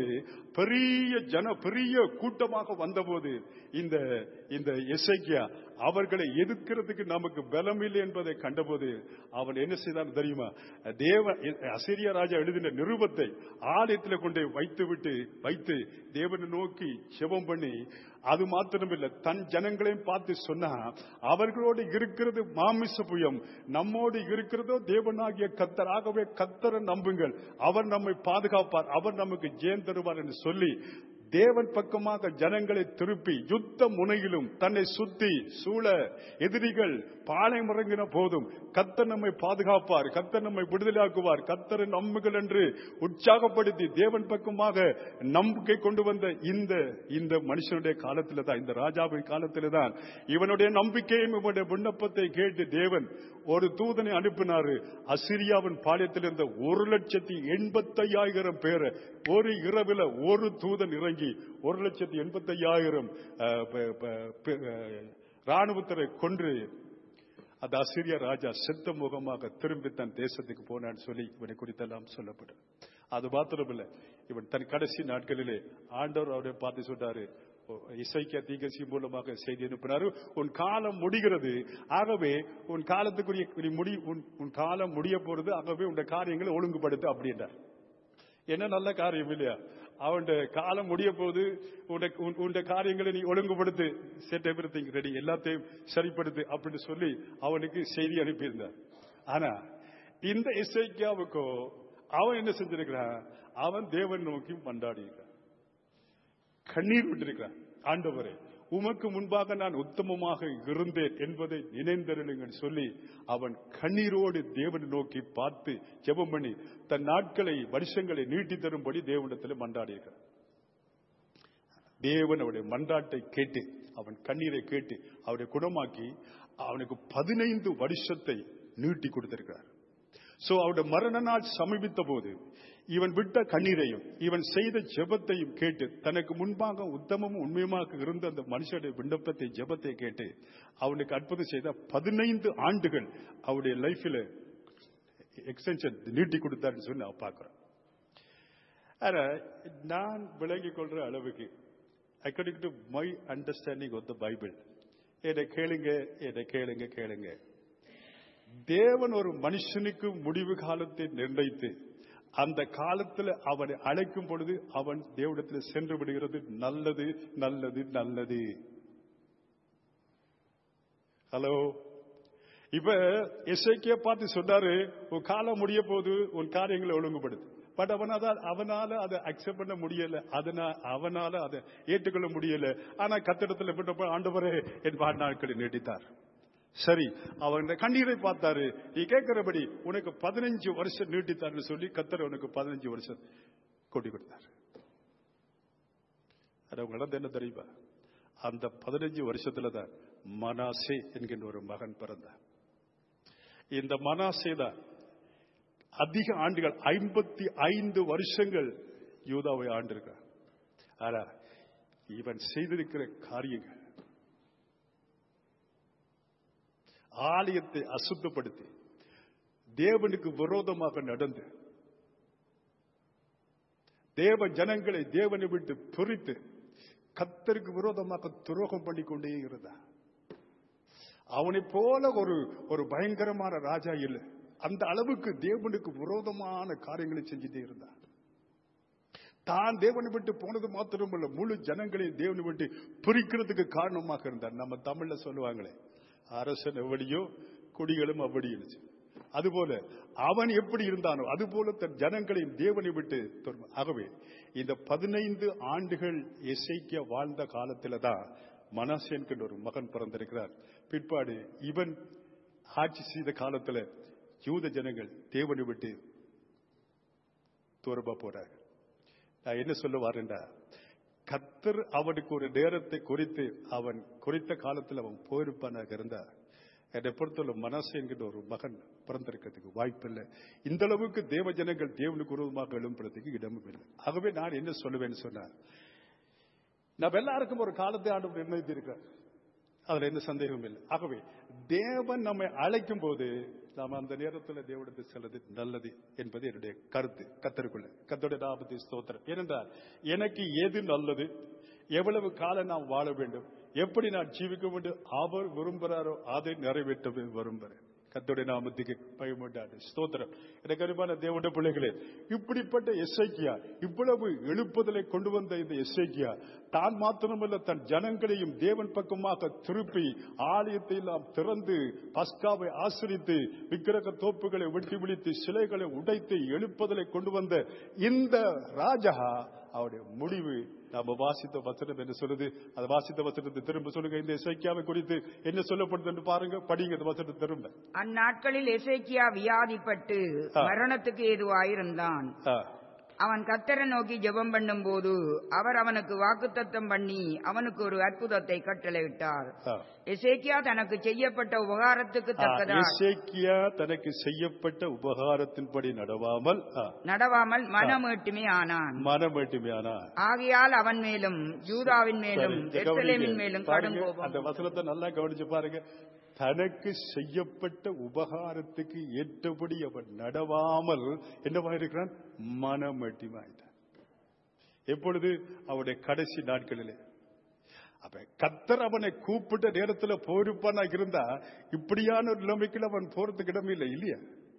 பெரிய ஜன பெரிய கூட்டமாக வந்தபோது இந்த இந்த எசைக்கியா அவர்களை எதிர்க்கிறதுக்கு நமக்கு பலம் இல்லை என்பதை கண்டபோது அவன் என்ன செய்தான் தெரியுமா தேவ அசிரிய ராஜா எழுதின நிருபத்தை ஆலயத்தில் கொண்டு வைத்து விட்டு வைத்து தேவனை நோக்கி செபம் பண்ணி அது மாத்திரமில்லை தன் ஜனங்களையும் பார்த்து சொன்னா அவர்களோடு இருக்கிறது மாமிச புயம் நம்மோடு இருக்கிறதோ தேவனாகிய கத்தராகவே கத்தரை நம்புங்கள் அவர் நம்மை பாதுகாப்பார் அவர் நமக்கு ஜெயம் தருவார் என்று சொல்லி தேவன் பக்கமாக ஜனங்களை திருப்பி யுத்த முனையிலும் தன்னை சுத்தி சூழ எதிரிகள் பாளையம் இறங்கின போதும் கத்தர் நம்மை பாதுகாப்பார் கத்தர் நம்மை விடுதலாக்குவார் கத்தரை நம்புகள் என்று உற்சாகப்படுத்தி தேவன் பக்கமாக நம்பிக்கை கொண்டு வந்த இந்த இந்த மனுஷனுடைய காலத்தில் தான் இந்த ராஜாவின் காலத்தில் தான் இவனுடைய நம்பிக்கையும் இவனுடைய விண்ணப்பத்தை கேட்டு தேவன் ஒரு தூதனை அனுப்பினாரு அசிரியாவின் பாளையத்தில் இருந்த ஒரு லட்சத்தி எண்பத்தையாயிரம் பேரை ஒரு இரவில் ஒரு தூதன் இறங்கி ஒரு லட்சத்தி எண்பத்தையாயிரம் ராணுவத்தரை கொன்று அந்த அசிரிய ராஜா செத்த முகமாக திரும்பி தன் தேசத்துக்கு போனான்னு சொல்லி இவனை குறித்தெல்லாம் சொல்லப்படும் அது மாத்திரமில்லை இவன் தன் கடைசி நாட்களிலே ஆண்டவர் அவரை பார்த்து சொன்னாரு இசைக்கிய தீகசி மூலமாக செய்தி அனுப்பினாரு உன் காலம் முடிகிறது ஆகவே உன் காலத்துக்குரிய நீ முடி உன் உன் காலம் முடிய போறது ஆகவே உன் காரியங்களை ஒழுங்குபடுத்து அப்படின்றார் என்ன நல்ல காரியம் இல்லையா அவன் காலம் முடிய போது உன் காரியங்களை நீ ஒழுங்குபடுத்து செட் எவ்ரிதிங் ரெடி எல்லாத்தையும் சரிப்படுத்து அப்படின்னு சொல்லி அவனுக்கு செய்தி அனுப்பியிருந்தார் ஆனா இந்த இசைக்காவுக்கோ அவன் என்ன செஞ்சிருக்கிறான் அவன் தேவன் நோக்கி மண்டாடி கண்ணீர் விட்டிருக்கிறான் ஆண்டவரே உமக்கு முன்பாக நான் உத்தமமாக இருந்தேன் என்பதை நினைந்தருளுங்கள் சொல்லி அவன் கண்ணீரோடு தேவனை நோக்கி பார்த்து ஜெபம் பண்ணி தன் நாட்களை வருஷங்களை நீட்டி தரும்படி தேவனிடத்தில் மன்றாடியிருக்கிறான் தேவன் அவருடைய மன்றாட்டை கேட்டு அவன் கண்ணீரை கேட்டு அவரை குணமாக்கி அவனுக்கு பதினைந்து வருஷத்தை நீட்டி கொடுத்திருக்கிறார் சோ அவருடைய மரண நாள் சமீபித்த போது இவன் விட்ட கண்ணீரையும் இவன் செய்த ஜெபத்தையும் கேட்டு தனக்கு முன்பாக உத்தமமும் உண்மையுமாக இருந்த அந்த மனுஷனுடைய விண்ணப்பத்தை ஜெபத்தை கேட்டு அவனுக்கு அற்புதம் செய்த பதினைந்து ஆண்டுகள் அவருடைய லைஃப்ல எக்ஸ்டென்ஷன் நீட்டி கொடுத்தாருன்னு சொல்லி நான் பார்க்கிறேன் ஆனா நான் விளங்கிக் கொள்ற அளவுக்கு according to my understanding of the Bible என்னை கேளுங்க என்னை கேளுங்க கேளுங்க தேவன் ஒரு மனுஷனுக்கு முடிவு காலத்தை நிர்ணயித்து அந்த காலத்தில் அவனை அழைக்கும் பொழுது அவன் தேவடத்தில் சென்று விடுகிறது நல்லது நல்லது நல்லது ஹலோ இப்ப எஸ்ஐக்கிய பார்த்து சொன்னாரு உன் காலம் முடிய போது உன் காரியங்களை ஒழுங்குபடுத்து பட் அவனால அவனால அதை அக்செப்ட் பண்ண முடியல அதனால அவனால அதை ஏற்றுக்கொள்ள முடியல ஆனா கத்திடத்துல விட்டப்ப ஆண்டவரே என் வாழ்நாட்களை நீட்டித்தார் சரி அவன் கண்ணீரை பார்த்தாரு நீ கேட்கிறபடி உனக்கு பதினஞ்சு வருஷம் நீட்டித்தாருன்னு சொல்லி கத்தர் உனக்கு பதினஞ்சு வருஷம் கொட்டி கொடுத்தாரு அது உங்களிடம் என்ன தெரியுமா அந்த பதினஞ்சு வருஷத்துல தான் மனாசே என்கின்ற ஒரு மகன் பிறந்தார் இந்த மனாசே தான் அதிக ஆண்டுகள் ஐம்பத்தி ஐந்து வருஷங்கள் யூதாவை ஆண்டிருக்கார் ஆனா இவன் செய்திருக்கிற காரியங்கள் ஆலயத்தை அசுத்தப்படுத்தி தேவனுக்கு விரோதமாக நடந்து தேவ ஜனங்களை தேவனை விட்டு பிரித்து கத்தருக்கு விரோதமாக துரோகம் பண்ணி கொண்டே இருந்தான் அவனை போல ஒரு ஒரு பயங்கரமான ராஜா இல்லை அந்த அளவுக்கு தேவனுக்கு விரோதமான காரியங்களை செஞ்சுட்டே இருந்தான் தான் தேவனை விட்டு போனது மாத்திரமல்ல முழு ஜனங்களையும் தேவனை விட்டு பிரிக்கிறதுக்கு காரணமாக இருந்தார் நம்ம தமிழ்ல சொல்லுவாங்களே அரசன் எவ்வளியோ குடிகளும் அப்படி இருந்துச்சு அதுபோல அவன் எப்படி இருந்தானோ அதுபோல தன் ஜனங்களையும் தேவனை விட்டு துரம- ஆகவே இந்த பதினைந்து ஆண்டுகள் எசைக்கிய வாழ்ந்த காலத்துல தான் மனாசே என்கின்ற ஒரு மகன் பிறந்திருக்கிறார் பிற்பாடு இவன் ஆட்சி செய்த காலத்துல யூத ஜனங்கள் தேவனை விட்டு தூரமா போறாங்க நான் என்ன சொல்ல வரேன்டா கத்தர் அவனுக்கு ஒரு நேரத்தை குறித்து அவன் குறித்த காலத்தில் அவன் போயிருப்பானாக இருந்தா என்னை பொறுத்தவரை மனசு என்கிற ஒரு மகன் பிறந்திருக்கிறதுக்கு வாய்ப்பில்லை இந்த அளவுக்கு தேவ ஜனங்கள் தேவனுக்கு விரோதமாக எழும்புறதுக்கு இடமும் இல்லை ஆகவே நான் என்ன சொல்லுவேன்னு சொன்னார் நம்ம எல்லாருக்கும் ஒரு காலத்தை ஆண்டு நிர்ணயித்திருக்கிறார் அதுல எந்த சந்தேகமும் இல்லை ஆகவே தேவன் நம்மை அழைக்கும் போது நாம் அந்த நேரத்தில் தேவனத்தை செல்வது நல்லது என்பது என்னுடைய கருத்து கத்தருக்குள்ள கத்தோட நாமத்தை ஸ்தோத்திரம் ஏனென்றால் எனக்கு எது நல்லது எவ்வளவு காலம் நாம் வாழ வேண்டும் எப்படி நான் ஜீவிக்க வேண்டும் அவர் விரும்புகிறாரோ அதை நிறைவேற்ற விரும்புகிறேன் கத்தோடைய நாமத்துக்கு பயமுண்டாடு ஸ்தோத்திரம் எனக்கு அருமான தேவனுடைய பிள்ளைகளே இப்படிப்பட்ட எஸ்ஐக்கியா இவ்வளவு எழுப்புதலை கொண்டு வந்த இந்த எஸ்ஐக்கியா தான் மாத்திரமல்ல தன் ஜனங்களையும் தேவன் பக்கமாக திருப்பி ஆலயத்தை எல்லாம் திறந்து பஸ்காவை ஆசிரித்து விக்கிரக தோப்புகளை வெட்டி விழித்து சிலைகளை உடைத்து எழுப்புதலை கொண்டு வந்த இந்த ராஜா அவருடைய முடிவு நாம வாசித்த வசனம் என்ன சொல்லுது அது வாசித்த வசனத்தை திரும்ப சொல்லுங்க இந்த இசைக்கியாவை குறித்து என்ன சொல்லப்படுது என்று பாருங்க படிங்க இந்த வசனத்தை திரும்ப அந்நாட்களில் எசேக்கியா வியாதிப்பட்டு ஆ. மரணத்துக்கு ஏதுவாயிருந்தான் ஆ, அவன் கத்தரை நோக்கி ஜெபம் பண்ணும்போது அவர் அவனுக்கு வாக்குத்தத்தம் பண்ணி அவனுக்கு ஒரு அற்புதத்தை கட்டளையிட்டார் ஆ. எசேக்கியா தனக்கு செய்யப்பட்ட உபகாரத்துக்கு ஆ, தக்கதா எசேக்கியா தனக்கு செய்யப்பட்ட உபகாரத்தின்படி நடவாமல் ஆ, நடவாமல் மனமேட்டுமே ஆனான் மனமேட்டுமையானா ஆகையால் அவன் மேலும் யூதாவின் மேலும் சரி, இங்க எருசலேமின் கவனிங்க. மேலும் பாருங்க, கடும் கோபம் அந்த வசனத்தை நல்லா கவனிச்சு பாருங்க தனக்கு செய்யப்பட்ட உபகாரத்துக்கு ஏற்றபடி அவன் நடவாமல் என்னவா இருக்கிறான் மனமட்டிமாயிட்டான் எப்பொழுது அவனுடைய கடைசி நாட்களிலே அப்ப கத்தர் அவனை கூப்பிட்ட நேரத்துல போயிருப்பானா இருந்தா இப்படியான ஒரு நிலைமைக்குள்ள அவன் போறதுக்கு இடமே இல்லை இல்லையா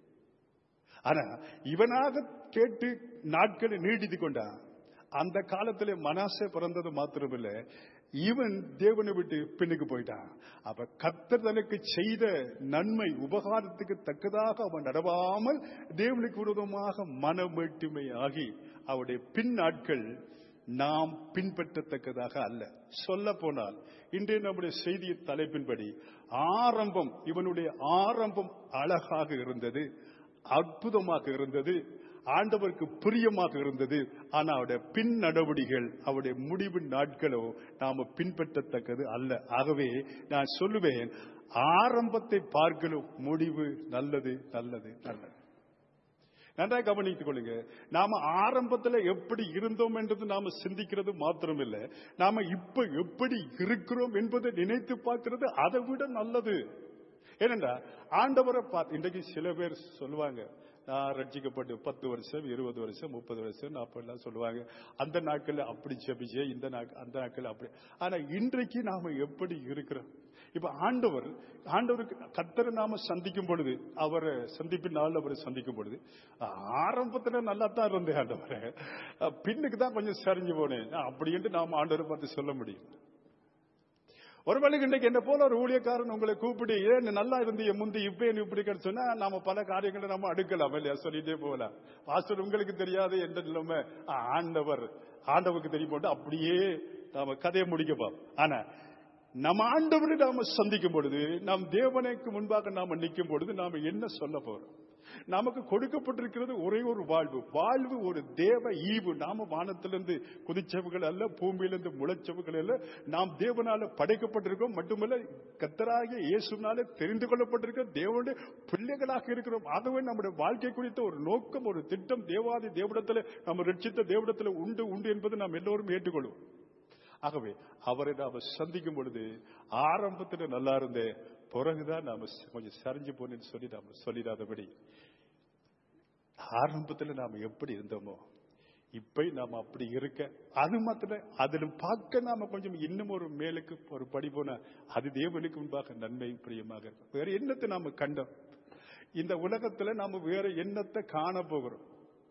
ஆனா இவனாக கேட்டு நாட்களை நீடித்து கொண்டான் அந்த காலத்துல மனாசே பிறந்தது மாத்திரமில்ல இவன் தேவனை விட்டு பின்னுக்கு போயிட்டான் அப்ப கத்தர் தனக்கு செய்த நன்மை உபகாரத்துக்கு தக்கதாக அவன் நடவாமல் தேவனுக்கு விரோதமாக மனமேட்டுமை ஆகி அவருடைய பின் நாட்கள் நாம் பின்பற்றத்தக்கதாக அல்ல சொல்ல போனால் இன்றைய நம்முடைய செய்தி தலைப்பின்படி ஆரம்பம் இவனுடைய ஆரம்பம் அழகாக இருந்தது அற்புதமாக இருந்தது ஆண்டவருக்கு பிரியமாக இருந்தது ஆனா அவருடைய பின் நடவடிக்கைகள் அவருடைய முடிவு நாட்களோ நாம பின்பற்றத்தக்கது அல்ல ஆகவே நான் சொல்லுவேன் ஆரம்பத்தை பார்க்கலும் முடிவு நல்லது நல்லது நல்லது நன்றாக கவனித்துக் கொள்ளுங்க நாம ஆரம்பத்துல எப்படி இருந்தோம் என்றது நாம சிந்திக்கிறது மாத்திரமில்ல நாம இப்ப எப்படி இருக்கிறோம் என்பதை நினைத்து பார்க்கிறது அதை விட நல்லது ஏனென்றா ஆண்டவரை பார்த்து இன்றைக்கு சில பேர் சொல்லுவாங்க நான் ரட்சிக்கப்பட்டு பத்து வருஷம் இருபது வருஷம் முப்பது வருஷம் நாற்பதுலாம் சொல்லுவாங்க அந்த நாட்கள்ல அப்படி செபிச்சே இந்த நாட்கள் அந்த நாட்கள் அப்படி ஆனா இன்றைக்கு நாம எப்படி இருக்கிறோம் இப்ப ஆண்டவர் ஆண்டவருக்கு கத்தரை நாம சந்திக்கும் பொழுது அவரை சந்திப்பின் நாள் அவரை சந்திக்கும் பொழுது ஆரம்பத்துல நல்லா தான் இருந்தேன் ஆண்டவரை பின்னுக்கு தான் கொஞ்சம் சரிஞ்சு போனேன் அப்படின்ட்டு நாம ஆண்டவரை பார்த்து சொல்ல முடியும் ஒருவேளை இன்றைக்கு என்ன போல ஒரு ஊழியக்காரன் உங்களை கூப்பிட்டு ஏன் நீ நல்லா இருந்தீங்க முந்தி இப்ப நீ இப்படி கிடைச்சு சொன்னா நாம பல காரியங்களை நம்ம அடுக்கலாம் இல்லையா சொல்லிட்டே போகலாம் பாஸ்டர் உங்களுக்கு தெரியாது எந்த நிலைமை ஆண்டவர் ஆண்டவருக்கு தெரியும் போட்டு அப்படியே நாம கதையை முடிக்கப்போம் ஆனா நம்ம ஆண்டவரை நாம சந்திக்கும் பொழுது நாம் தேவனுக்கு முன்பாக நாம நிற்கும் பொழுது நாம என்ன சொல்ல போறோம் நமக்கு கொடுக்கப்பட்டிருக்கிறது ஒரே ஒரு வாழ்வு வாழ்வு ஒரு தேவ ஈவு நாம வானத்திலிருந்து குதிச்சவுகள் அல்ல பூமியிலிருந்து முளைச்சவுகள் அல்ல நாம் தேவனால படைக்கப்பட்டிருக்கோம் மட்டுமல்ல கத்தராகிய இயேசுனால தெரிந்து கொள்ளப்பட்டிருக்க தேவனுடைய பிள்ளைகளாக இருக்கிறோம் ஆகவே நம்முடைய வாழ்க்கை குறித்த ஒரு நோக்கம் ஒரு திட்டம் தேவாதி தேவடத்துல நம்ம ரட்சித்த தேவடத்துல உண்டு உண்டு என்பது நாம் எல்லோரும் ஏற்றுக்கொள்வோம் ஆகவே அவரை நாம சந்திக்கும் பொழுது ஆரம்பத்தில் நல்லா இருந்தே பிறகுதான் நாம கொஞ்சம் சரிஞ்சு போனேன்னு சொல்லி நாம சொல்லிடாதபடி ஆரம்பத்தில் நாம எப்படி இருந்தோமோ இப்ப நாம அப்படி இருக்க அது மாத்திரம் அதிலும் பார்க்க நாம கொஞ்சம் இன்னும் ஒரு மேலுக்கு ஒரு படி போன அது தேவனுக்கு முன்பாக நன்மையும் பிரியமாக இருக்கும் வேற என்னத்தை நாம கண்டோம் இந்த உலகத்துல நாம வேற என்னத்தை காண போகிறோம்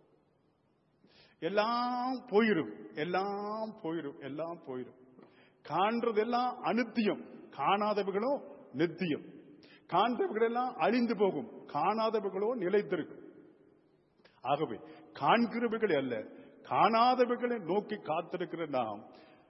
எல்லாம் போயிரும் எல்லாம் போயிரும் எல்லாம் போயிரும் காண்றதெல்லாம் அனுத்தியம் காணாதவர்களோ நித்தியம் காண்றவர்கள் எல்லாம் அழிந்து போகும் காணாதவர்களோ நிலைத்திருக்கும் ஆகவே காண்கிறவர்கள் அல்ல காணாதவர்களை நோக்கி காத்திருக்கிற நாம்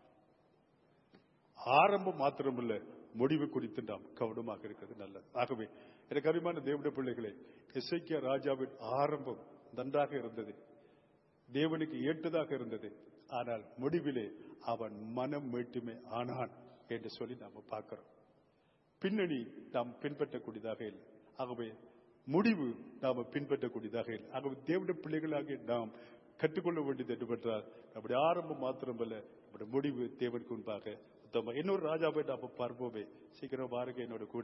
ஆரம்பம் மாத்திரமல்ல முடிவு குறித்து நாம் கவனமாக இருக்கிறது நல்லது ஆகவே எனக்கு அருமையான தேவனுடைய பிள்ளைகளே இசைக்கிய ராஜாவின் ஆரம்பம் நன்றாக இருந்தது தேவனுக்கு ஏற்றதாக இருந்தது ஆனால் முடிவிலே அவன் மனம் மீட்டுமே ஆனான் என்று சொல்லி நாம பார்க்கிறோம் பின்னணி நாம் பின்பற்றக்கூடியதாக இல்லை ஆகவே முடிவு நாம பின்பற்றக்கூடியதாக இல்லை ஆகவே தேவனுடைய பிள்ளைகளாக நாம் கற்றுக்கொள்ள வேண்டியது என்னவென்றால் நம்முடைய ஆரம்பம் மாத்திரமல்ல நம்முடைய முடிவு தேவனுக்கு முன்பாக உத்தம இன்னொரு ராஜாவை நாம பார்ப்போமே சீக்கிரம் பாருங்க என்னோட கூட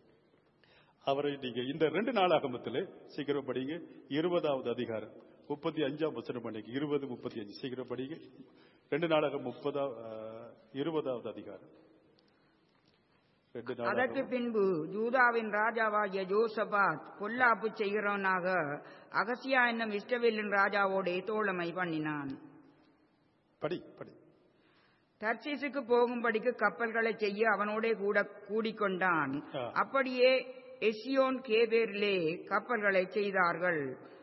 அவரை நீங்க இந்த ரெண்டு நாளாகமத்தில் சீக்கிரம் படிங்க இருபதாவது அதிகாரம் முப்பத்தி அஞ்சாம் வசனம் பண்ணிக்கு இருபது முப்பத்தி அஞ்சு சீக்கிரம் படிங்க ரெண்டு நாளாக முப்பதா இருபதாவது அதிகாரம் ரெண்டு அதற்கு நாளாக பின்பு யூதாவின் ராஜாவாகிய ஜோசபாத் பொல்லாப்பு செய்கிறவனாக அகசியா என்னும் இஷ்டவேலின் ராஜாவோடே தோழமை பண்ணினான் படி படி தர்சீசுக்கு போகும்படிக்கு கப்பல்களை செய்ய அவனோடே கூட கூடிக்கொண்டான் ஆ. அப்படியே எசியோன் கேபேரிலே கப்பல்களை செய்தார்கள்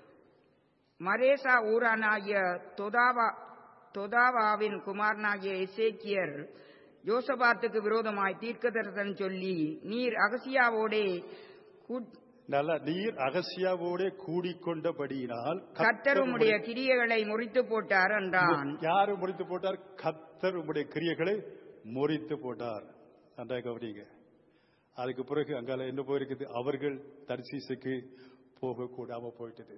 மரேசா ஊரானாகிய தொதாவா தொதாவாவின் குமாரனாகிய எசேக்கியர் யோசபாத்துக்கு விரோதமாய் தீர்க்கதரிசனம் சொல்லி நீர் அகசியாவோடே கூட்- நல்ல நீர் அகசியாவோட கூடிக்கொண்டபடியினால் கர்த்தர் உம்முடைய கிரியைகளை முறித்து போட்டார் என்றான் யாரு முறித்து போட்டார் கத்தர் உம்முடைய கிரியைகளை முறித்து போட்டார் நன்றாக கவனிங்க அதுக்கு பிறகு அங்கால என்ன போயிருக்குது அவர்கள் தர்சீசுக்கு போக கூடாம போயிட்டது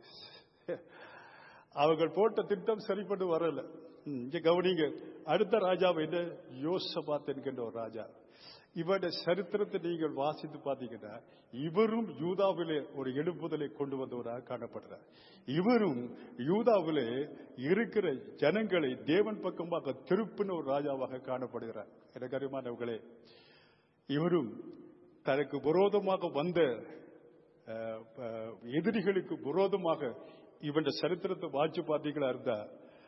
அவர்கள் போட்ட திட்டம் சரிப்பட்டு வரல ம், இங்க கவனிங்க அடுத்த ராஜாவை என்ன யோசபாத் என்கின்ற ஒரு ராஜா இவருடைய சரித்திரத்தை நீங்கள் வாசித்து பார்த்தீங்கன்னா இவரும் யூதாவிலே ஒரு எழுப்புதலை கொண்டு வந்தவராக காணப்படுறார் இவரும் யூதாவிலே இருக்கிற ஜனங்களை தேவன் பக்கமாக திருப்பின ஒரு ராஜாவாக காணப்படுகிறார் எனக்கு அருமானவர்களே இவரும் தனக்கு விரோதமாக வந்த அஹ், அஹ், எதிரிகளுக்கு விரோதமாக இவன் சரித்திரத்தை வாட்சி பார்த்தீங்களா இருந்தா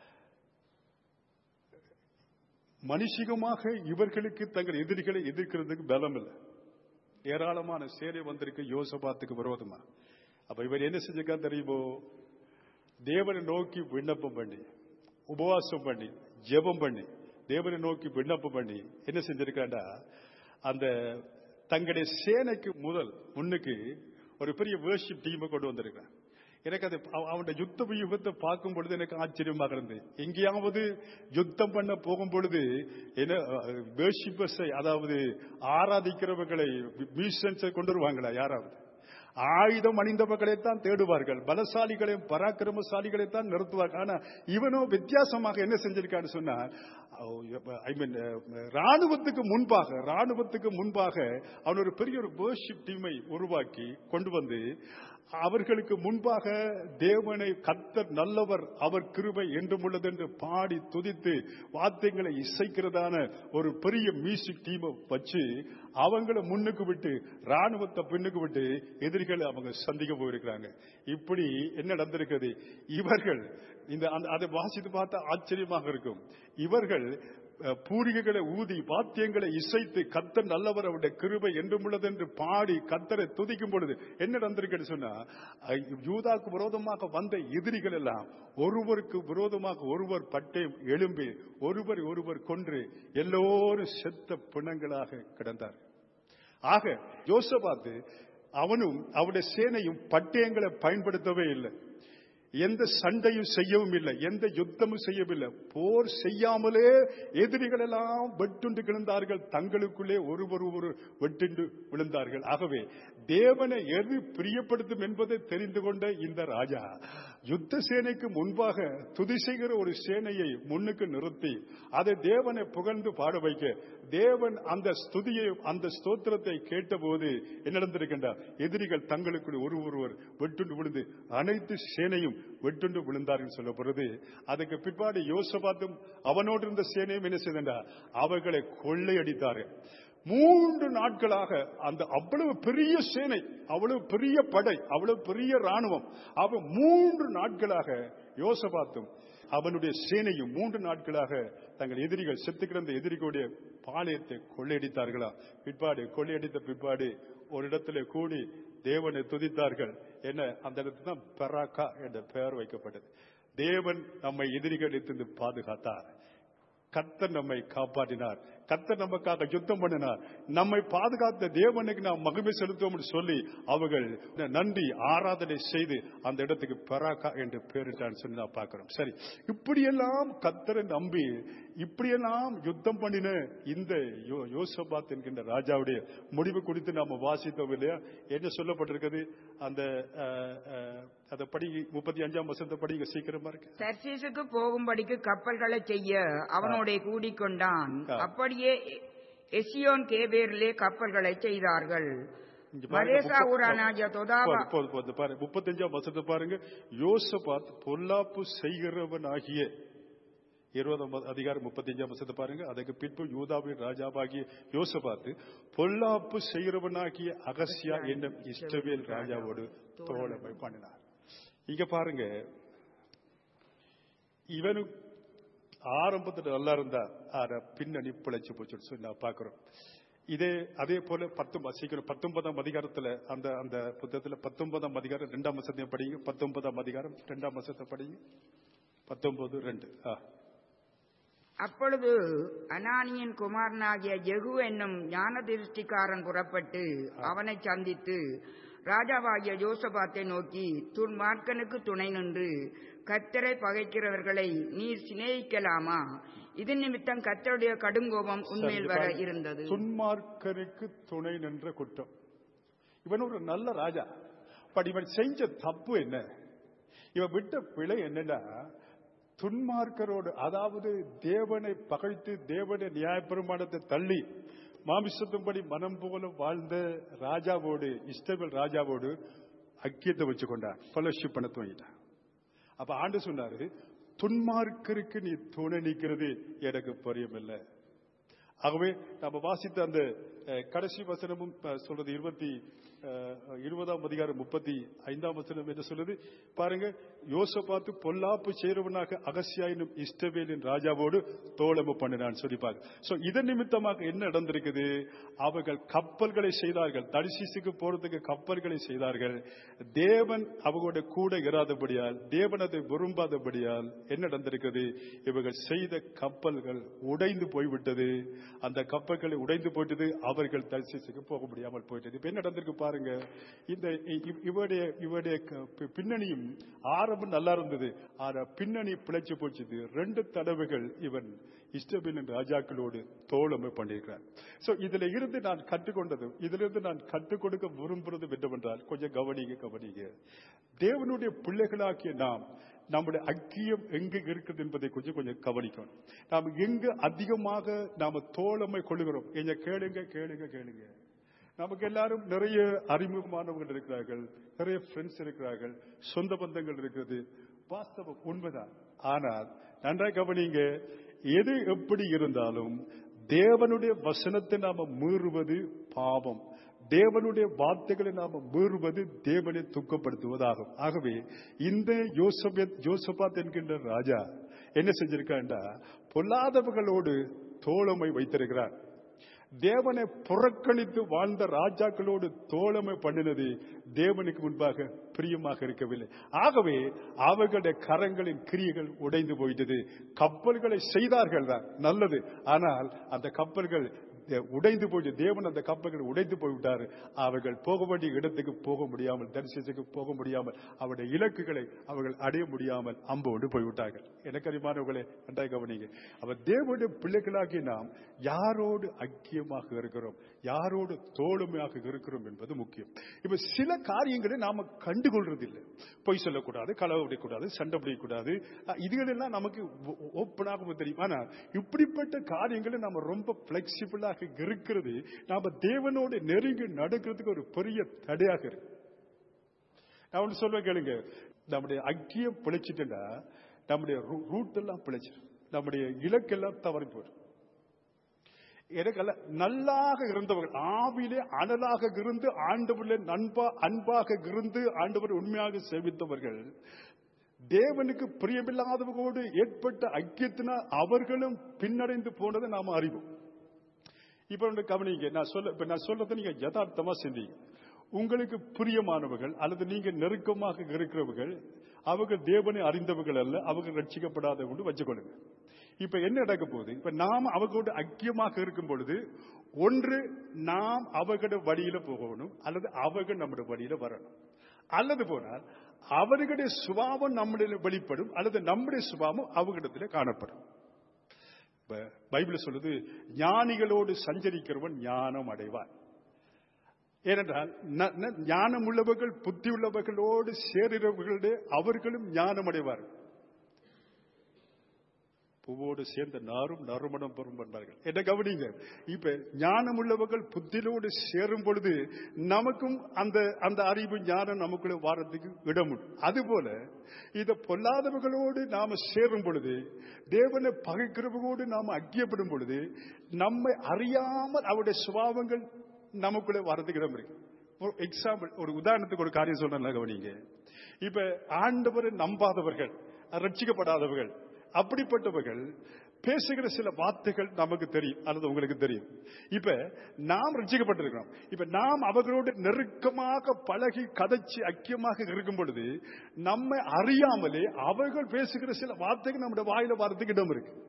மனுஷிகமாக இவர்களுக்கு தங்கள் எதிரிகளை எதிர்க்கிறதுக்கு பலம் இல்லை ஏராளமான சேனை வந்திருக்கு யோசபாத்துக்கு விரோதமா அப்ப இவர் என்ன செஞ்சிருக்கா தெரியுமோ தேவனை நோக்கி விண்ணப்பம் பண்ணி உபவாசம் பண்ணி ஜெபம் பண்ணி தேவனை நோக்கி விண்ணப்பம் பண்ணி என்ன செஞ்சிருக்காண்டா அந்த தங்களுடைய சேனைக்கு முதல் முன்னுக்கு ஒரு பெரிய வேர்ஷிப் டீமை கொண்டு வந்திருக்கான் எனக்கு அது அவ- அவனுடைய யுத்த வியூகத்தை பார்க்கும் பொழுது எனக்கு ஆச்சரியமாக இருந்தது எங்கேயாவது யுத்தம் பண்ண போகும் பொழுது என்ன வேர்ஷிப்பர்ஸை அதாவது ஆராதிக்கிறவர்களை மியூசியன்ஸை கொண்டு வருவாங்களா யாராவது ஆயுதம் அணிந்தவர்களைத்தான் தேடுவார்கள் பலசாலிகளையும் பராக்கிரமசாலிகளைத்தான் நிறுத்துவார்கள் ஆனா இவனோ வித்தியாசமாக என்ன செஞ்சிருக்கான்னு சொன்னா ஐ மீன் ராணுவத்துக்கு முன்பாக ராணுவத்துக்கு முன்பாக அவன் ஒரு பெரிய ஒரு வேர்ஷிப் டீமை உருவாக்கி கொண்டு வந்து அவர்களுக்கு முன்பாக தேவனை கர்த்தர் நல்லவர் அவர் கிருபை என்றும் உள்ளது என்று பாடி துதித்து வாத்தியங்களை இசைக்கிறதான ஒரு பெரிய மியூசிக் டீமை வச்சு அவங்கள முன்னுக்கு விட்டு ராணுவத்தை பின்னுக்கு விட்டு எதிரிகளை அவங்க சந்திக்க போயிருக்கிறாங்க இப்படி என்ன நடந்திருக்கிறது இவர்கள் இந்த அந்த- அதை வாசித்து பார்த்தா ஆச்சரியமாக இருக்கும் இவர்கள் அஹ், பூரிகைகளை ஊதி வாத்தியங்களை இசைத்து கத்தர் நல்லவர் அவருடைய கிருபை என்றும் உள்ளது என்று பாடி கத்தரை துதிக்கும் பொழுது என்ன நடந்திருக்குன்னு சொன்னா அஹ், யூதாக்கு விரோதமாக வந்த எதிரிகள் எல்லாம் ஒருவருக்கு விரோதமாக ஒருவர் பட்டயம் எழும்பி ஒருவர் ஒருவர் கொன்று எல்லோரும் செத்த பிணங்களாக கிடந்தார் ஆக யோசபாத்து அவனும் அவனுடைய சேனையும் பட்டயங்களை பயன்படுத்தவே இல்லை எந்த சண்டையும் செய்யவும் இல்லை எந்த யுத்தமும் செய்யவில்லை போர் செய்யாமலே எதிரிகள் எல்லாம் வெட்டுண்டு கிடந்தார்கள் தங்களுக்குள்ளே ஒருவர் ஒரு வெட்டுண்டு விழுந்தார்கள் ஆகவே தேவனை எது பிரியப்படுத்தும் என்பதை தெரிந்து கொண்ட இந்த ராஜா யுத்த சேனைக்கு முன்பாக துதி செய்கிற ஒரு சேனையை முன்னுக்கு நிறுத்தி அதை தேவனை புகழ்ந்து பாட வைக்க தேவன் அந்த ஸ்துதியை அந்த ஸ்தோத்திரத்தை கேட்டபோது என்ன நடந்திருக்கின்றார் எதிரிகள் தங்களுக்குள் ஒரு ஒருவர் வெட்டுண்டு விழுந்து அனைத்து சேனையும் வெட்டுண்டு விழுந்தார்கள் சொல்லப்படுறது அதுக்கு பிற்பாடு யோசபாத்தும் அவனோடு இருந்த சேனையும் என்ன செய்தார் அவர்களை கொள்ளையடித்தார்கள் மூன்று நாட்களாக அந்த அவ்வளவு பெரிய சேனை அவ்வளவு பெரிய படை அவ்வளவு பெரிய ராணுவம் அவ மூன்று நாட்களாக யோசபாத்தும் அவனுடைய சேனையும் மூன்று நாட்களாக தங்கள் எதிரிகள் செத்து கிடந்த எதிரிகளுடைய பாளையத்தை கொள்ளையடித்தார்களா பிற்பாடு கொள்ளையடித்த பிற்பாடு ஒரு இடத்துல கூடி தேவனை துதித்தார்கள் என்ன அந்த இடத்துல தான் பெராக்கா என்ற பெயர் வைக்கப்பட்டது தேவன் நம்மை எதிரிகளிலிருந்து பாதுகாத்தார் கர்த்தர் நம்மை காப்பாற்றினார் கர்த்தர் நமக்காக யுத்தம் பண்ணினார் நம்மை பாதுகாத்த தேவனுக்கு நாம் மகிமை செலுத்துவோம் சொல்லி அவர்கள் நன்றி ஆராதனை செய்து அந்த இடத்துக்கு பெராக்கா என்று பெயரிட்டான்னு சொல்லி நான் பார்க்கிறோம் சரி இப்படியெல்லாம் கர்த்தரை நம்பி இப்படியெல்லாம் யுத்தம் பண்ணின இந்த யோ- யோசபாத் என்கின்ற ராஜாவுடைய முடிவு குறித்து நாம வாசித்தோம் இல்லையா என்ன சொல்லப்பட்டிருக்கிறது அந்த அஹ், அஹ், அதை படி முப்பத்தி அஞ்சாம் வசனத்தை படிங்க சீக்கிரமா இருக்கு தர்சீசுக்கு போகும்படிக்கு கப்பல்களை செய்ய அவனோட கூடிக்கொண்டான் ஆ. அப்படியே எசியோன் கேபேரிலே கப்பல்களை செய்தார்கள் இங்க பாருங்க, மரேசா முப்ப- ஊரானாகிய தொதாவா போதும், போதும், போதும். பாருங்க முப்பத்தஞ்சாம் வசனத்தை பாருங்க யோசபாத் பொல்லாப்பு செய்கிறவனாகிய இருபதாம் வ- அதிகாரம் முப்பத்தஞ்சாம் வசனத்தை பாருங்க அதுக்கு பின்பு யூதாவின் ராஜாவாகிய யோசபாத்து பொல்லாப்பு செய்கிறவனாகிய அகசியா என்னும் இஷ்டவேல் ராஜாவோடு தோழமை பண்ணினார் இங்க பாருங்க இவனு ஆரம்பத்துல நல்லா இருந்தா ஆனா பின்னணி பிழைச்சு போச்சுன்னு சொல்லி நான் பாக்குறோம் இதே அதே போல பத்தும் சீக்கிரம் பத்தொன்பதாம் அதிகாரத்துல அந்த அந்த புத்தகத்துல பத்தொன்பதாம் அதிகாரம் ரெண்டாம் வசத்தையும் படிங்க பத்தொன்பதாம் அதிகாரம் ரெண்டாம் வசத்தை படிங்க பத்தொன்பது ரெண்டு ஆ அப்பொழுது அனானியின் குமாரனாகிய ஜெகு என்னும் ஞான திருஷ்டிக்காரன் புறப்பட்டு அவனை சந்தித்து ராஜாவாகிய யோசபாத்தை நோக்கி துன்மார்க்கனுக்கு துணை நின்று கத்தரை பகைக்கிறவர்களை நீர் சிநேகிக்கலாமா இது நிமித்தம் கத்தருடைய கடுங்கோபம் உண்மையில் வர இருந்தது துன்மார்க்கருக்கு துணை நின்ற குற்றம் இவன் ஒரு நல்ல ராஜா பட் இவன் செஞ்ச தப்பு என்ன இவன் விட்ட பிழை என்னன்னா துன்மார்க்கரோடு அதாவது தேவனை பகைத்து தேவனை நியாயப்பிரமாணத்தை தள்ளி மாமிசத்தின்படி மனம் போல வாழ்ந்த ராஜாவோடு இஸ்டபல் ராஜாவோடு ஐக்கியத்தை வச்சு கொண்டான் பலர்ஷிப் பண்ண துவங்கிட்டான் அப்ப ஆண்டு சொன்னாரு துன்மார்க்கருக்கு நீ துணை நிற்கிறது எனக்கு புரியமில்லை ஆகவே நம்ம வாசித்த அந்த அஹ், கடைசி வசனமும் அஹ், சொல்றது இருபத்தி அஹ், இருபதாம் அதிகாரம் முப்பத்தி ஐந்தாம் வசனம் என்ன சொல்லுது பாருங்க யோசபாத்து பொல்லாப்பு சேருவனாக அகசியாயினும் இஷ்டவேலின் ராஜாவோடு தோழமை பண்ணினான் சொல்லி பாருங்க சோ இதன் நிமித்தமாக என்ன நடந்திருக்குது அவர்கள் கப்பல்களை செய்தார்கள் தரிசிசுக்கு போறதுக்கு கப்பல்களை செய்தார்கள் தேவன் அவங்களோட கூட இராதபடியால் தேவன் அதை விரும்பாதபடியால் என்ன நடந்திருக்கிறது இவர்கள் செய்த கப்பல்கள் உடைந்து போய்விட்டது அந்த கப்பல்களை உடைந்து போயிட்டது அவர்கள் தரிசிசுக்கு போக முடியாமல் போயிட்டது இப்ப என்ன நடந்திருக்கு பாருங்க இந்த இ- இ- இவருடைய இவருடைய க- பி- பின்னணியும் ஆரம்பம் நல்லா இருந்தது ஆனா பின்னணி பிழைச்சு போச்சுது ரெண்டு தடவைகள் இவன் இஷ்டபின் ராஜாக்களோடு தோழமை பண்ணியிருக்கிறார் சோ இதுல இருந்து நான் கற்றுக்கொண்டதும் இதுல இருந்து நான் கற்றுக் கொடுக்க விரும்புறது என்னவென்றால் கொஞ்சம் கவனிங்க கவனிங்க தேவனுடைய பிள்ளைகளாகிய நாம் நம்முடைய ஐக்கியம் எங்க இருக்குது என்பதை கொஞ்சம் கொஞ்சம் கவனிக்கணும் நாம் எங்க அதிகமாக நாம தோழமை கொள்ளுகிறோம் எங்க கேளுங்க கேளுங்க கேளுங்க நமக்கு எல்லாரும் நிறைய அறிமுகமானவர்கள் இருக்கிறார்கள் நிறைய ஃப்ரெண்ட்ஸ் இருக்கிறார்கள் சொந்த பந்தங்கள் இருக்கிறது வாஸ்தவம் உண்மைதான் ஆனால் நன்றாக கவனிங்க எது எப்படி இருந்தாலும் தேவனுடைய வசனத்தை நாம மீறுவது பாவம் தேவனுடைய வார்த்தைகளை நாம மீறுவது தேவனை துக்கப்படுத்துவதாகும் ஆகவே இந்த யோசபத் யோசபாத் என்கின்ற ராஜா என்ன செஞ்சிருக்காண்டா பொல்லாதவர்களோடு தோழமை வைத்திருக்கிறார் தேவனை புறக்கணித்து வாழ்ந்த ராஜாக்களோடு தோழமை பண்ணினது தேவனுக்கு முன்பாக பிரியமாக இருக்கவில்லை ஆகவே அவர்களுடைய கரங்களின் கிரியைகள் உடைந்து போயிட்டது கப்பல்களை செய்தார்கள் தான் நல்லது ஆனால் அந்த கப்பல்கள் உடைந்து போய் தேவன் அந்த கப்பல்கள் உடைந்து போய்விட்டார் அவர்கள் போக வேண்டிய இடத்துக்கு போக முடியாமல் தரிசனத்துக்கு போக முடியாமல் அவருடைய இலக்குகளை அவர்கள் அடைய முடியாமல் அம்போடு போய்விட்டார்கள் எனக்கு அறிமானவர்களே நன்றாக கவனிங்க அவர் தேவனுடைய பிள்ளைகளாகி நாம் யாரோடு ஐக்கியமாக இருக்கிறோம் யாரோடு தோழமையாக இருக்கிறோம் என்பது முக்கியம் இப்ப சில காரியங்களை நாம கண்டுகொள்றதில்லை பொய் சொல்லக்கூடாது களவு விடக்கூடாது சண்டை பிடிக்கக்கூடாது இதுகளெல்லாம் நமக்கு ஓப்பனாக தெரியும் ஆனால் இப்படிப்பட்ட காரியங்களை நாம ரொம்ப பிளெக்சிபிளாக இருக்கிறது நாம தேவனோடு நெருங்கி நடக்கிறதுக்கு ஒரு பெரிய தடையாக இருக்கு நான் ஒன்று சொல்ல கேளுங்க நம்முடைய ஐக்கியம் பிழைச்சிட்டுன்னா நம்முடைய ரூட் எல்லாம் பிழைச்சிடும் நம்முடைய இலக்கெல்லாம் தவறி போயிடும் எனக்கல்ல நல்லாக இருந்தவர்கள் ஆவிலே அனலாக இருந்து ஆண்டவர்களே நண்பா அன்பாக இருந்து ஆண்டவர் உண்மையாக சேவித்தவர்கள் தேவனுக்கு பிரியமில்லாதவர்களோடு ஏற்பட்ட ஐக்கியத்தினால் அவர்களும் பின்னடைந்து போனதை நாம் அறிவோம் இப்ப வந்து கவனிங்க நான் சொல்ல இப்ப நான் சொல்றதை நீங்க யதார்த்தமா சிந்திங்க உங்களுக்கு பிரியமானவர்கள் அல்லது நீங்க நெருக்கமாக இருக்கிறவர்கள் அவர்கள் தேவனை அறிந்தவர்கள் அல்ல அவர்கள் ரட்சிக்கப்படாதவர்கள் வச்சுக்கொள்ளுங்க இப்ப என்ன நடக்க போகுது இப்ப நாம் அவர்களோடு ஐக்கியமாக இருக்கும் பொழுது ஒன்று நாம் அவர்களுடைய வழியில போகணும் அல்லது அவர்கள் நம்முடைய வழியில வரணும் அல்லது போனால் அவர்களுடைய சுபாவம் நம்முடைய வெளிப்படும் அல்லது நம்முடைய சுபாவம் அவர்களிடத்தில் காணப்படும் பைபிள் சொல்லுது ஞானிகளோடு சஞ்சரிக்கிறவன் ஞானம் அடைவான் ஏனென்றால் ஞானம் உள்ளவர்கள் புத்தி உள்ளவர்களோடு சேருகிறவர்களுடைய அவர்களும் ஞானம் அடைவார்கள் பூவோடு சேர்ந்த நாரும் நறுமணம் பெறும் பண்ணார்கள் என்ன கவனிங்க இப்ப ஞானம் உள்ளவர்கள் புத்திலோடு சேரும் பொழுது நமக்கும் அந்த அந்த அறிவு ஞானம் நமக்குள்ள வாரத்துக்கு இடம் உண்டு அதுபோல இத பொல்லாதவர்களோடு நாம சேரும் பொழுது தேவனை பகைக்கிறவர்களோடு நாம ஐக்கியப்படும் பொழுது நம்மை அறியாமல் அவருடைய சுபாவங்கள் நமக்குள்ள வரதுக்கு இடம் இருக்கு எக்ஸாம்பிள் ஒரு உதாரணத்துக்கு ஒரு காரியம் சொல்றேன் கவனிங்க இப்ப ஆண்டவரை நம்பாதவர்கள் ரட்சிக்கப்படாதவர்கள் அப்படிப்பட்டவர்கள் பேசுகிற சில வார்த்தைகள் நமக்கு தெரியும் அல்லது உங்களுக்கு தெரியும் இப்ப நாம் ரட்சிக்கப்பட்டிருக்கிறோம் இப்ப நாம் அவர்களோடு நெருக்கமாக பழகி கதைச்சு ஐக்கியமாக இருக்கும் பொழுது நம்மை அறியாமலே அவர்கள் பேசுகிற சில வார்த்தைகள் நம்முடைய வாயில வாரத்துக்கு இடம் இருக்கு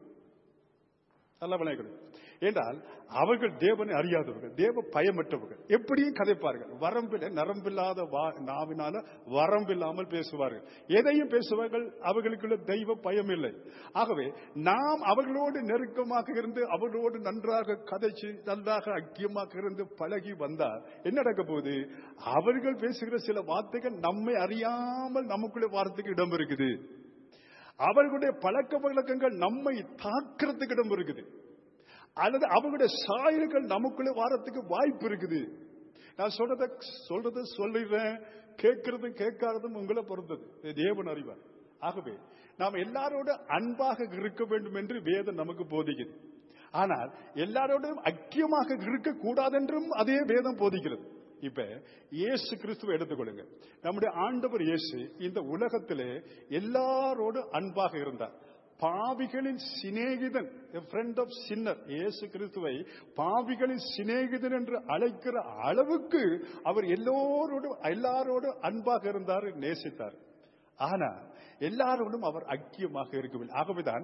நல்ல விளையாடு என்றால் அவர்கள் தேவனை அறியாதவர்கள் தேவ பயமற்றவர்கள் எப்படியும் கதைப்பார்கள் வரம்பில் நரம்பில்லாத நாவினால வரம்பில்லாமல் பேசுவார்கள் எதையும் பேசுவார்கள் அவர்களுக்குள்ள தெய்வ பயம் இல்லை ஆகவே நாம் அவர்களோடு நெருக்கமாக இருந்து அவர்களோடு நன்றாக கதைச்சு நன்றாக ஐக்கியமாக இருந்து பழகி வந்தால் என்ன நடக்க போகுது அவர்கள் பேசுகிற சில வார்த்தைகள் நம்மை அறியாமல் நமக்குள்ள வார்த்தைக்கு இடம் இருக்குது அவர்களுடைய பழக்க வழக்கங்கள் நம்மை தாக்கிறதுக்கு இடம் இருக்குது அல்லது அவங்களுடைய சாயல்கள் நமக்குள்ள வாரத்துக்கு வாய்ப்பு இருக்குது நான் சொல்றத சொல்றத சொல்லிடுறேன் கேட்கறதும் கேட்காததும் உங்களை பொறுத்தது தேவன் அறிவார் ஆகவே நாம் எல்லாரோட அன்பாக இருக்க வேண்டும் என்று வேதம் நமக்கு போதிக்குது ஆனால் எல்லாரோடும் ஐக்கியமாக இருக்க கூடாதென்றும் அதே வேதம் போதிக்கிறது இப்ப இயேசு கிறிஸ்துவை எடுத்துக்கொள்ளுங்க நம்முடைய ஆண்டவர் இயேசு இந்த உலகத்திலே எல்லாரோடு அன்பாக இருந்தார் பாவிகளின் சிநேகிதன் ஃப்ரெண்ட் ஆஃப் சின்னர் இயேசு கிறிஸ்துவை பாவிகளின் சிநேகிதன் என்று அழைக்கிற அளவுக்கு அவர் எல்லோரோடும் எல்லாரோடும் அன்பாக இருந்தார் நேசித்தார் ஆனா எல்லாரோடும் அவர் ஐக்கியமாக இருக்கவில்லை ஆகவேதான்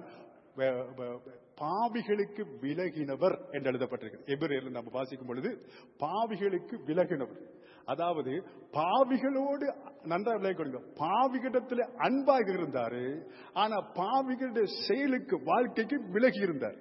பாவிகளுக்கு விலகினவர் என்று எழுதப்பட்டிருக்கு எபிரேல நம்ம வாசிக்கும் பொழுது பாவிகளுக்கு விலகினவர் அதாவது பாவிகளோடு நன்றாக விலகி கொடுங்க பாவிகளிடத்தில் அன்பாக இருந்தாரு ஆனா பாவிகளுடைய செயலுக்கு வாழ்க்கைக்கு விலகி இருந்தார்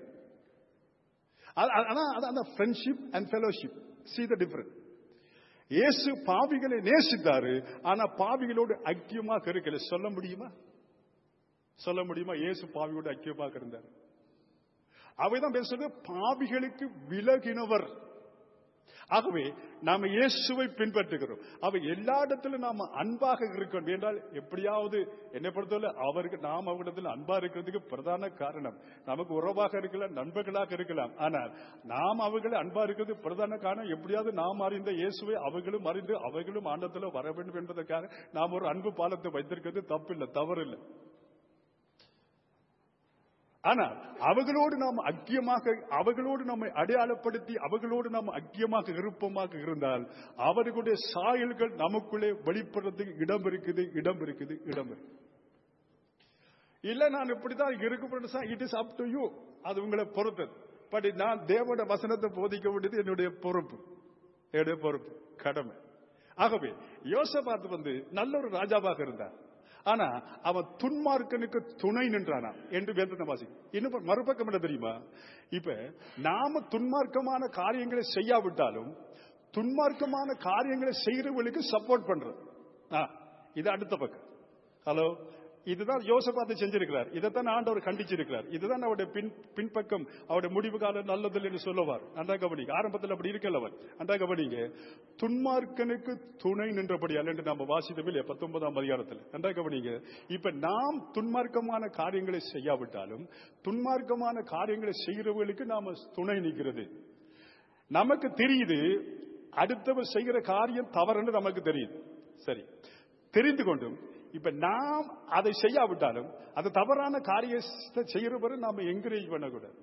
அந்த friendship and fellowship see the difference இயேசு பாவிகளை நேசித்தாரு ஆனா பாவிகளோடு ஐக்கியமாக இருக்கல சொல்ல முடியுமா சொல்ல முடியுமா இயேசு பாவியோடு ஐக்கியமாக இருந்தார் அவைதான் பேசுறது பாவிகளுக்கு விலகினவர் ஆகவே நாம இயேசுவை பின்பற்றுகிறோம் அவை எல்லா இடத்திலும் நாம அன்பாக இருக்கணும் என்றால் எப்படியாவது என்னை பொறுத்தவரை அவருக்கு நாம் அவரிடத்தில் அன்பா இருக்கிறதுக்கு பிரதான காரணம் நமக்கு உறவாக இருக்கலாம் நண்பர்களாக இருக்கலாம் ஆனால் நாம் அவர்களை அன்பா இருக்கிறது பிரதான காரணம் எப்படியாவது நாம் அறிந்த இயேசுவை அவர்களும் அறிந்து அவர்களும் ஆண்டத்தில் வர வேண்டும் என்பதற்காக நாம் ஒரு அன்பு பாலத்தை வைத்திருக்கிறது தப்பில்லை தவறில்லை ஆனால் அவர்களோடு நாம் ஐக்கியமாக அவர்களோடு நம்மை அடையாளப்படுத்தி அவர்களோடு நாம் ஐக்கியமாக விருப்பமாக இருந்தால் அவர்களுடைய சாயல்கள் நமக்குள்ளே வெளிப்படுறதுக்கு இடம் இருக்குது இடம் இருக்குது இடம் இருக்குது இல்ல நான் இப்படிதான் இருக்க it is up to you அது உங்களை பொறுத்தது பட் நான் தேவோட வசனத்தை போதிக்க வேண்டியது என்னுடைய பொறுப்பு என்னுடைய பொறுப்பு கடமை ஆகவே யோசபாத் வந்து நல்ல ஒரு ராஜாவாக இருந்தார் ஆனா அவன் துன்மார்க்கனுக்கு துணை நின்றானா என்று வேதத்தை வாசி இன்னும் மறுபக்கம் என்ன தெரியுமா இப்ப நாம துன்மார்க்கமான காரியங்களை செய்யாவிட்டாலும் துன்மார்க்கமான காரியங்களை செய்யறவங்களுக்கு சப்போர்ட் பண்றது ஆ, இது அடுத்த பக்கம் ஹலோ இதுதான் யோசபாத்தை செஞ்சிருக்கிறார் இதைத்தான் ஆண்டவர் கண்டிச்சிருக்கிறார் இதுதான் அவருடைய பின் பின்பக்கம் அவருடைய முடிவு காலம் நல்லதில் என்று சொல்லுவார் அண்டா கவனிங்க ஆரம்பத்தில் அப்படி இருக்கல அவர் அண்டா கவனிங்க துன்மார்க்கனுக்கு துணை நின்றபடியால் என்று நாம் வாசித்தோம் இல்லையா பத்தொன்பதாம் அதிகாரத்தில் அண்டா கவனிங்க இப்ப நாம் துன்மார்க்கமான காரியங்களை செய்யாவிட்டாலும் துன்மார்க்கமான காரியங்களை செய்கிறவர்களுக்கு நாம துணை நிற்கிறது நமக்கு தெரியுது அடுத்தவர் செய்கிற காரியம் தவறுன்னு நமக்கு தெரியுது சரி தெரிந்து கொண்டும் இப்ப நாம் அதை செய்யாவிட்டாலும் அது தவறான காரியத்தை செய்யறவரை நாம என்கரேஜ் பண்ணக்கூடாது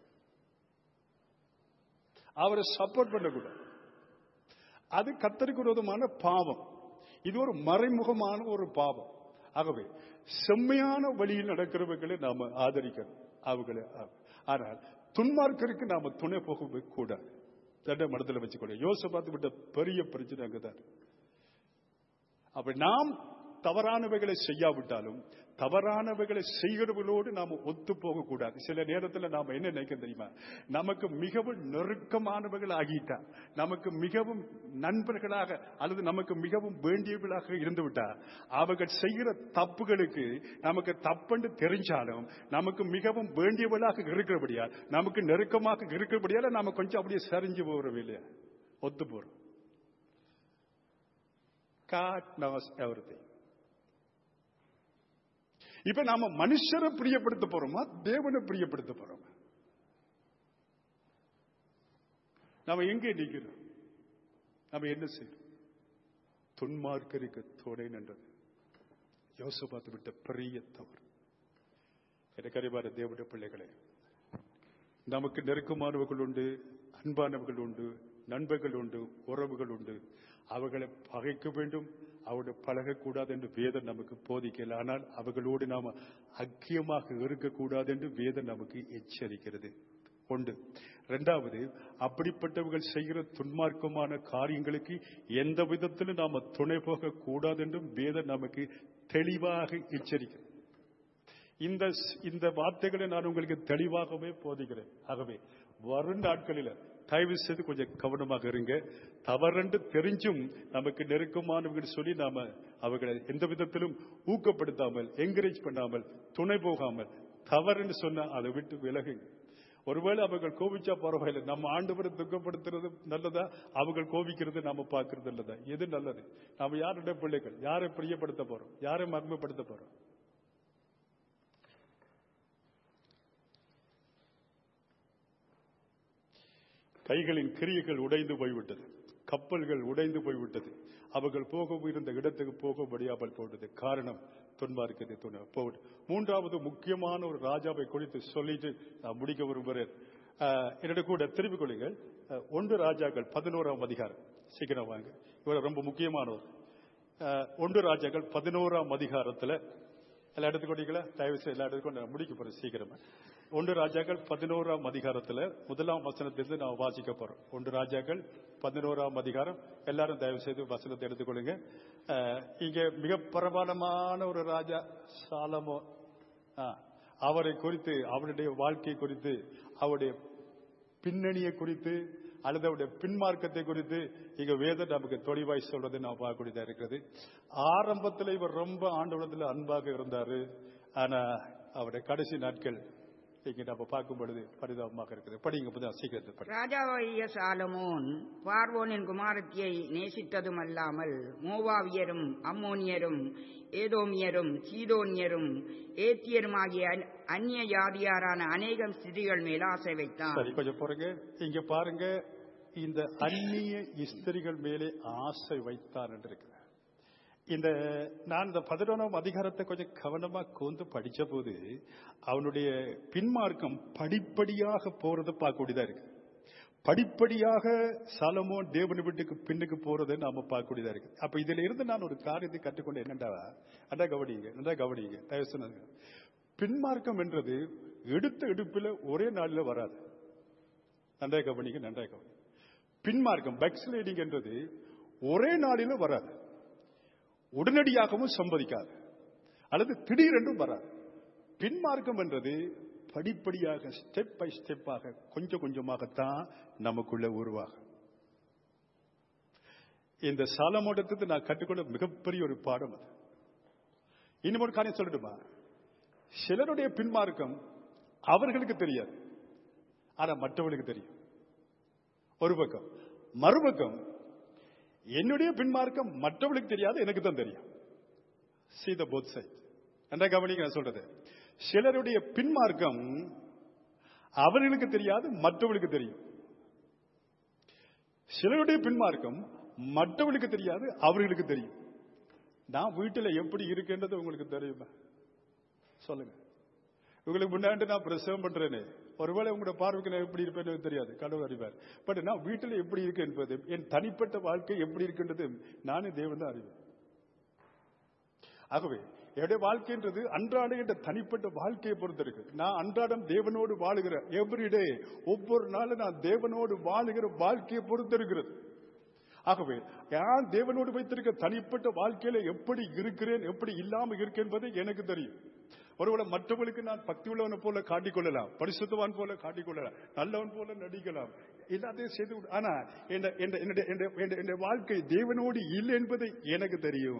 அவரை சப்போர்ட் பண்ணக்கூடாது அது கத்தருக்கு விரோதமான பாவம் இது ஒரு மறைமுகமான ஒரு பாவம் ஆகவே செம்மையான வழியில் நடக்கிறவர்களை நாம ஆதரிக்கணும் அவங்களை ஆனால் துன்மார்க்கருக்கு நாம துணை போக கூடாது தண்ட மனதில் வச்சுக்கொள்ள யோசபாத்து விட்ட பெரிய பிரச்சனை அங்கதான் அப்ப நாம் தவறானவைகளை செய்யாவிட்டாலும் தவறானவைகளை செய்கிறவர்களோடு நாம ஒத்து போக கூடாது சில நேரத்தில் நாம என்ன நினைக்க தெரியுமா நமக்கு மிகவும் நெருக்கமானவர்கள் ஆகிட்டா நமக்கு மிகவும் நண்பர்களாக அல்லது நமக்கு மிகவும் வேண்டியவர்களாக இருந்து விட்டா அவர்கள் செய்கிற தப்புகளுக்கு நமக்கு தப்புன்னு தெரிஞ்சாலும் நமக்கு மிகவும் வேண்டியவர்களாக இருக்கிறபடியா நமக்கு நெருக்கமாக இருக்கிறபடியால நாம கொஞ்சம் அப்படியே சரிஞ்சு போறோம் இல்லையா ஒத்து போறோம் God knows everything. இப்ப நாம மனுஷரை பிரியப்படுத்த போறோமா தேவனை பிரியப்படுத்த போறோமா நாம எங்கே நிற்கிறோம் நாம என்ன செய்யறோம் துன்மார்க்கருக்கு தோடை நின்றது யோசபாத்து விட்ட பெரிய தவறு எனக்கு அறிவார தேவனுடைய பிள்ளைகளே நமக்கு நெருக்கமானவர்கள் உண்டு அன்பானவர்கள் உண்டு நண்பர்கள் உண்டு உறவுகள் உண்டு அவர்களை பகைக்க வேண்டும் அவருடைய பழகக்கூடாது என்று வேதம் நமக்கு போதிக்கல ஆனால் அவர்களோடு நாம ஐக்கியமாக இருக்கக்கூடாது என்று வேதம் நமக்கு எச்சரிக்கிறது உண்டு இரண்டாவது அப்படிப்பட்டவர்கள் செய்கிற துன்மார்க்கமான காரியங்களுக்கு எந்த விதத்திலும் நாம துணை போக கூடாது என்றும் வேதம் நமக்கு தெளிவாக எச்சரிக்கிறது இந்த இந்த வார்த்தைகளை நான் உங்களுக்கு தெளிவாகவே போதிக்கிறேன் ஆகவே வரும் நாட்களில் தயவு செய்து கொஞ்சம் கவனமாக இருங்க தவறென்று தெரிஞ்சும் நமக்கு நெருக்கமானவர்கள் சொல்லி நாம அவர்களை எந்த விதத்திலும் ஊக்கப்படுத்தாமல் என்கரேஜ் பண்ணாமல் துணை போகாமல் தவறுன்னு சொன்னா அதை விட்டு விலகுங்க ஒருவேளை அவர்கள் கோபிச்சா பரவாயில்லை நம்ம ஆண்டவரை துக்கப்படுத்துறது நல்லதா அவர்கள் கோபிக்கிறது நாம பார்க்கறது நல்லதா எது நல்லது நாம யாருடைய பிள்ளைகள் யாரை பிரியப்படுத்த போறோம் யாரை மர்மப்படுத்த போறோம் கைகளின் கிரியைகள் உடைந்து போய்விட்டது கப்பல்கள் உடைந்து போய்விட்டது அவர்கள் போக இருந்த இடத்துக்கு போக முடியாமல் போட்டது காரணம் துன்மார்க்கத்தை துணை போடு மூன்றாவது முக்கியமான ஒரு ராஜாவை குறித்து சொல்லிட்டு நான் முடிக்க விரும்புகிறேன் என்னோட கூட திருப்பிக் கொள்ளுங்கள் அஹ், ஒன்று ராஜாக்கள் பதினோராம் அதிகாரம் சீக்கிரம் வாங்க இவர் ரொம்ப முக்கியமானவர் அஹ், ஒன்று ராஜாக்கள் பதினோராம் அதிகாரத்துல எல்லாம் எடுத்துக்கொண்டீங்களா தயவு செய்து எல்லாம் எடுத்துக்கொண்டு நான் முடிக்க போறேன் சீக்கிரமா ஒன்று ராஜாக்கள் பதினோராம் அதிகாரத்துல முதலாம் வசனத்திலிருந்து நான் வாசிக்க போறோம் ஒன்று ராஜாக்கள் பதினோராம் அதிகாரம் எல்லாரும் தயவு செய்து வசனத்தை எடுத்துக்கொள்ளுங்க அஹ், இங்க மிக பிரபலமான ஒரு ராஜா சாலமோ அவரை குறித்து அவருடைய வாழ்க்கை குறித்து அவருடைய பின்னணியை குறித்து அல்லது அவருடைய பின்மார்க்கத்தை குறித்து இங்க வேதம் நமக்கு தெளிவாய் சொல்றது நான் பார்க்கக்கூடியதா இருக்கிறது ஆரம்பத்தில் இவர் ரொம்ப ஆண்டவனத்தில் அன்பாக இருந்தாரு ஆனா அவருடைய கடைசி நாட்கள் இங்க நம்ம பார்க்கும் பொழுது பரிதாபமாக இருக்குது படிங்க புதான் சீக்கிரத்தில் படி ராஜாவாகிய சாலமோன் பார்வோனின் குமாரத்தியை நேசித்ததும் அல்லாமல் மோவாவியரும் அம்மோனியரும் ஏதோமியரும் சீதோனியரும் ஏத்தியரும் ஆகிய அந்- அந்நிய ஜாதியாரான அநேகம் ஸ்திரீகள் மேல் ஆசை வைத்தான் சரி கொஞ்சம் பாருங்க இங்க பாருங்க இந்த அந்நிய ஸ்திரிகள் மேலே ஆசை வைத்தான் என்று இருக்கிறார் இந்த நான் இந்த பதினொன்றாம் அதிகாரத்தை கொஞ்சம் கவனமா கூர்ந்து படிச்ச போது அவனுடைய பின்மார்க்கம் படிப்படியாக போறதை பார்க்கக்கூடியதா இருக்கு படிப்படியாக சாலமோன் தேவன் வீட்டுக்கு பின்னுக்கு போறதை நாம பார்க்கக்கூடியதா இருக்கு அப்ப இதுல இருந்து நான் ஒரு காரியத்தை கற்றுக்கொண்டு என்னண்டா அண்டா கவனிங்க நல்லா கவனிங்க தயவு சொன்னாங்க பின்மார்க்கம் என்றது எடுத்த எடுப்பில் ஒரே நாளில் வராது நன்றா கவனிங்க நன்றா கவனி பின்மார்க்கம் பேக்ஸ்லைடிங் என்றது ஒரே நாளில் வராது உடனடியாகவும் சம்பதிக்காது அல்லது திடீரென்றும் வராது பின்மார்க்கம் என்றது படிப்படியாக ஸ்டெப் பை ஸ்டெப்பாக கொஞ்சம் கொஞ்சமாகத்தான் நமக்குள்ள உருவாகும் இந்த சாலமோட்டத்துக்கு நான் கற்றுக்கொள்ள மிகப்பெரிய ஒரு பாடம் அது இன்னும் ஒரு காரியம் சொல்லட்டுமா சிலருடைய பின்மார்க்கம் அவர்களுக்கு தெரியாது ஆனா மற்றவர்களுக்கு தெரியும் ஒரு பக்கம் மறுபக்கம் என்னுடைய பின்மார்க்கம் மற்றவர்களுக்கு தெரியாது எனக்கு தான் தெரியும் see the both sides என்ற கவனிக்க நான் சொல்றது சிலருடைய பின்மார்க்கம் அவர்களுக்கு தெரியாது மற்றவர்களுக்கு தெரியும் சிலருடைய பின்மார்க்கம் மற்றவர்களுக்கு தெரியாது அவர்களுக்கு தெரியும் நான் வீட்டில் எப்படி இருக்கின்றது உங்களுக்கு தெரியுமா சொல்லுங்க உங்களுக்கு முன்னாடி நான் பிரசவம் பண்றேனே ஒருவேளை உங்களோட பார்வைக்கு நான் எப்படி இருப்பேன்னு எனக்கு தெரியாது கடவுள் அறிவார் பட் நான் வீட்டில் எப்படி இருக்கு என்பது என் தனிப்பட்ட வாழ்க்கை எப்படி இருக்கின்றது நானே தேவன் தான் அறிவேன் ஆகவே என்னுடைய வாழ்க்கைன்றது அன்றாட என்ற தனிப்பட்ட வாழ்க்கையை பொறுத்து இருக்கு நான் அன்றாடம் தேவனோடு வாழுகிற எவ்ரிடே ஒவ்வொரு நாளும் நான் தேவனோடு வாழுகிற வாழ்க்கையை பொறுத்து இருக்கிறது ஆகவே நான் தேவனோடு வைத்திருக்க தனிப்பட்ட வாழ்க்கையில எப்படி இருக்கிறேன் எப்படி இல்லாம இருக்கேன் என்பது எனக்கு தெரியும் ஒருவேளை மற்றவர்களுக்கு நான் பக்தி உள்ளவனை போல காட்டிக்கொள்ளலாம் பரிசுத்தவான் போல காட்டிக்கொள்ளலாம் நல்லவன் போல நடிக்கலாம் எல்லாத்தையும் செய்து விடு- ஆனா என்ன- என்ன- என்னுடைய என்னுடைய- என்னுடைய- என்னுடைய வாழ்க்கை தேவனோடு இல்லை என்பது எனக்கு தெரியும்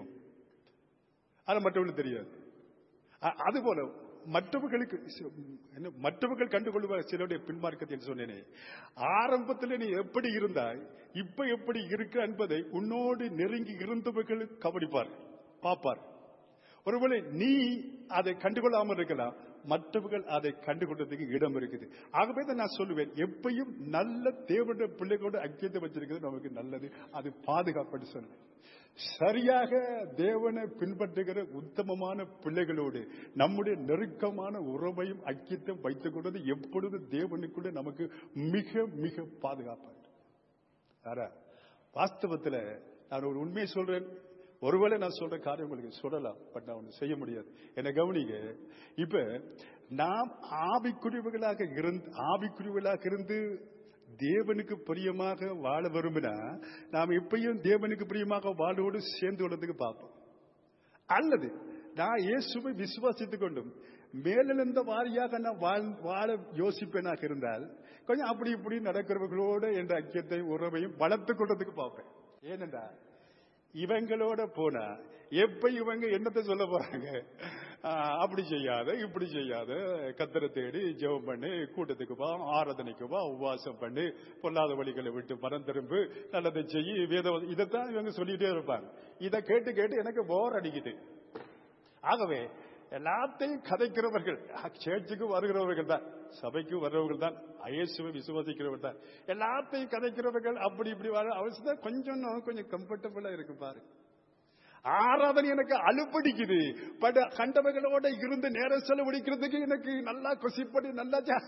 அது மற்றவர்களுக்கு தெரியாது அ- அதுபோல மற்றவர்களுக்கு சி- என்ன, மற்றவர்கள் கண்டுகொள்வார் சிலருடைய பின்மார்க்கத்தை என்று சொன்னேனே ஆரம்பத்தில் நீ எப்படி இருந்தாய் இப்ப எப்படி இருக்க என்பதை உன்னோடு நெருங்கி இருந்தவர்கள் கவனிப்பார் பார்ப்பார் ஒருவேளை நீ அதை கண்டுகொள்ளாமல் இருக்கலாம் மற்றவர்கள் அதை கண்டுகொள்றதுக்கு இடம் இருக்குது ஆகவே தான் நான் சொல்லுவேன் எப்பயும் நல்ல தேவனுடைய பிள்ளைகளோட ஐக்கியத்தை வச்சிருக்கிறது நமக்கு நல்லது அது பாதுகாப்புன்னு சொல்லுவேன் சரியாக தேவனை பின்பற்றுகிற உத்தமமான பிள்ளைகளோடு நம்முடைய நெருக்கமான உறவையும் ஐக்கியத்தையும் வைத்துக் கொண்டது எப்பொழுது தேவனுக்குள்ள நமக்கு மிக மிக பாதுகாப்பாக ஆனா வாஸ்தவத்துல நான் ஒரு உண்மையை சொல்றேன் ஒருவேளை நான் சொல்ற காரியம் உங்களுக்கு சொல்லலாம் பட் நான் ஒண்ணு செய்ய முடியாது என்ன கவனிங்க இப்ப நாம் ஆவிக்குறிவுகளாக இருந்து ஆவிக்குறிவுகளாக இருந்து தேவனுக்கு பிரியமாக வாழ விரும்பினா நாம் எப்பயும் தேவனுக்கு பிரியமாக வாழோடு சேர்ந்து கொள்றதுக்கு பார்ப்போம் அல்லது நான் இயேசுவை விசுவாசித்துக் கொண்டும் மேலிருந்த வாரியாக நான் வாழ்- வாழ யோசிப்பேனாக இருந்தால் கொஞ்சம் அப்படி இப்படி நடக்கிறவர்களோட என்ற ஐக்கியத்தை உறவையும் வளர்த்துக் கொள்றதுக்கு பார்ப்பேன் ஏனென்றா இவங்களோட போனா எப்ப இவங்க என்னத்தை சொல்ல போறாங்க ஆ, அப்படி செய்யாத இப்படி செய்யாத கத்தரை தேடி ஜெபம் பண்ணி கூட்டத்துக்கு வா ஆராதனைக்கு வா உபவாசம் பண்ணி பொல்லாத வழிகளை விட்டு மனம் திரும்பு நல்லதை செய்யி வேத இதைத்தான் இவங்க சொல்லிட்டே இருப்பாங்க இதை கேட்டு கேட்டு எனக்கு போர் அடிக்குது ஆகவே எல்லாத்தையும் கதைக்கிறவர்கள் சேர்ச்சுக்கு வருகிறவர்கள் தான் சபைக்கு வருகிறவர்கள் தான் இயேசுவை விசுவாசிக்கிறவர்கள் தான் எல்லாத்தையும் கதைக்கிறவர்கள் அப்படி இப்படி வர அவசியம் கொஞ்சம் இன்னும் கொஞ்சம் கம்ஃபர்டபுளா இருக்கு பாரு ஆராதனை எனக்கு அலுப்படிக்குது பட் கண்டவர்களோட இருந்து நேரம் செலவழிக்கிறதுக்கு எனக்கு நல்லா கொசிப்படி நல்லா ஜா-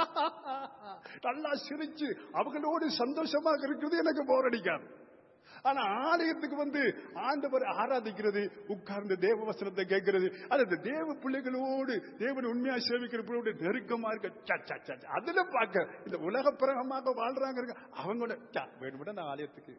நல்லா சிரிச்சு அவங்களோடு சந்தோஷமாக இருக்கிறது எனக்கு போர் அடிக்காது ஆனா ஆலயத்துக்கு வந்து ஆண்டவர் ஆராதிக்கிறது உட்கார்ந்து தேவ வசனத்தை கேட்கிறது அல்லது தேவ பிள்ளைகளோடு தேவன் உண்மையா சேவிக்கிற பிள்ளையோட நெருக்கமா இருக்க ச, ச, ச, ச. அதுல பார்க்க இந்த உலக பிரகமாக வாழ்றாங்க இருக்க, அவங்களோட ச, வேணும்னா நான் ஆலயத்துக்கு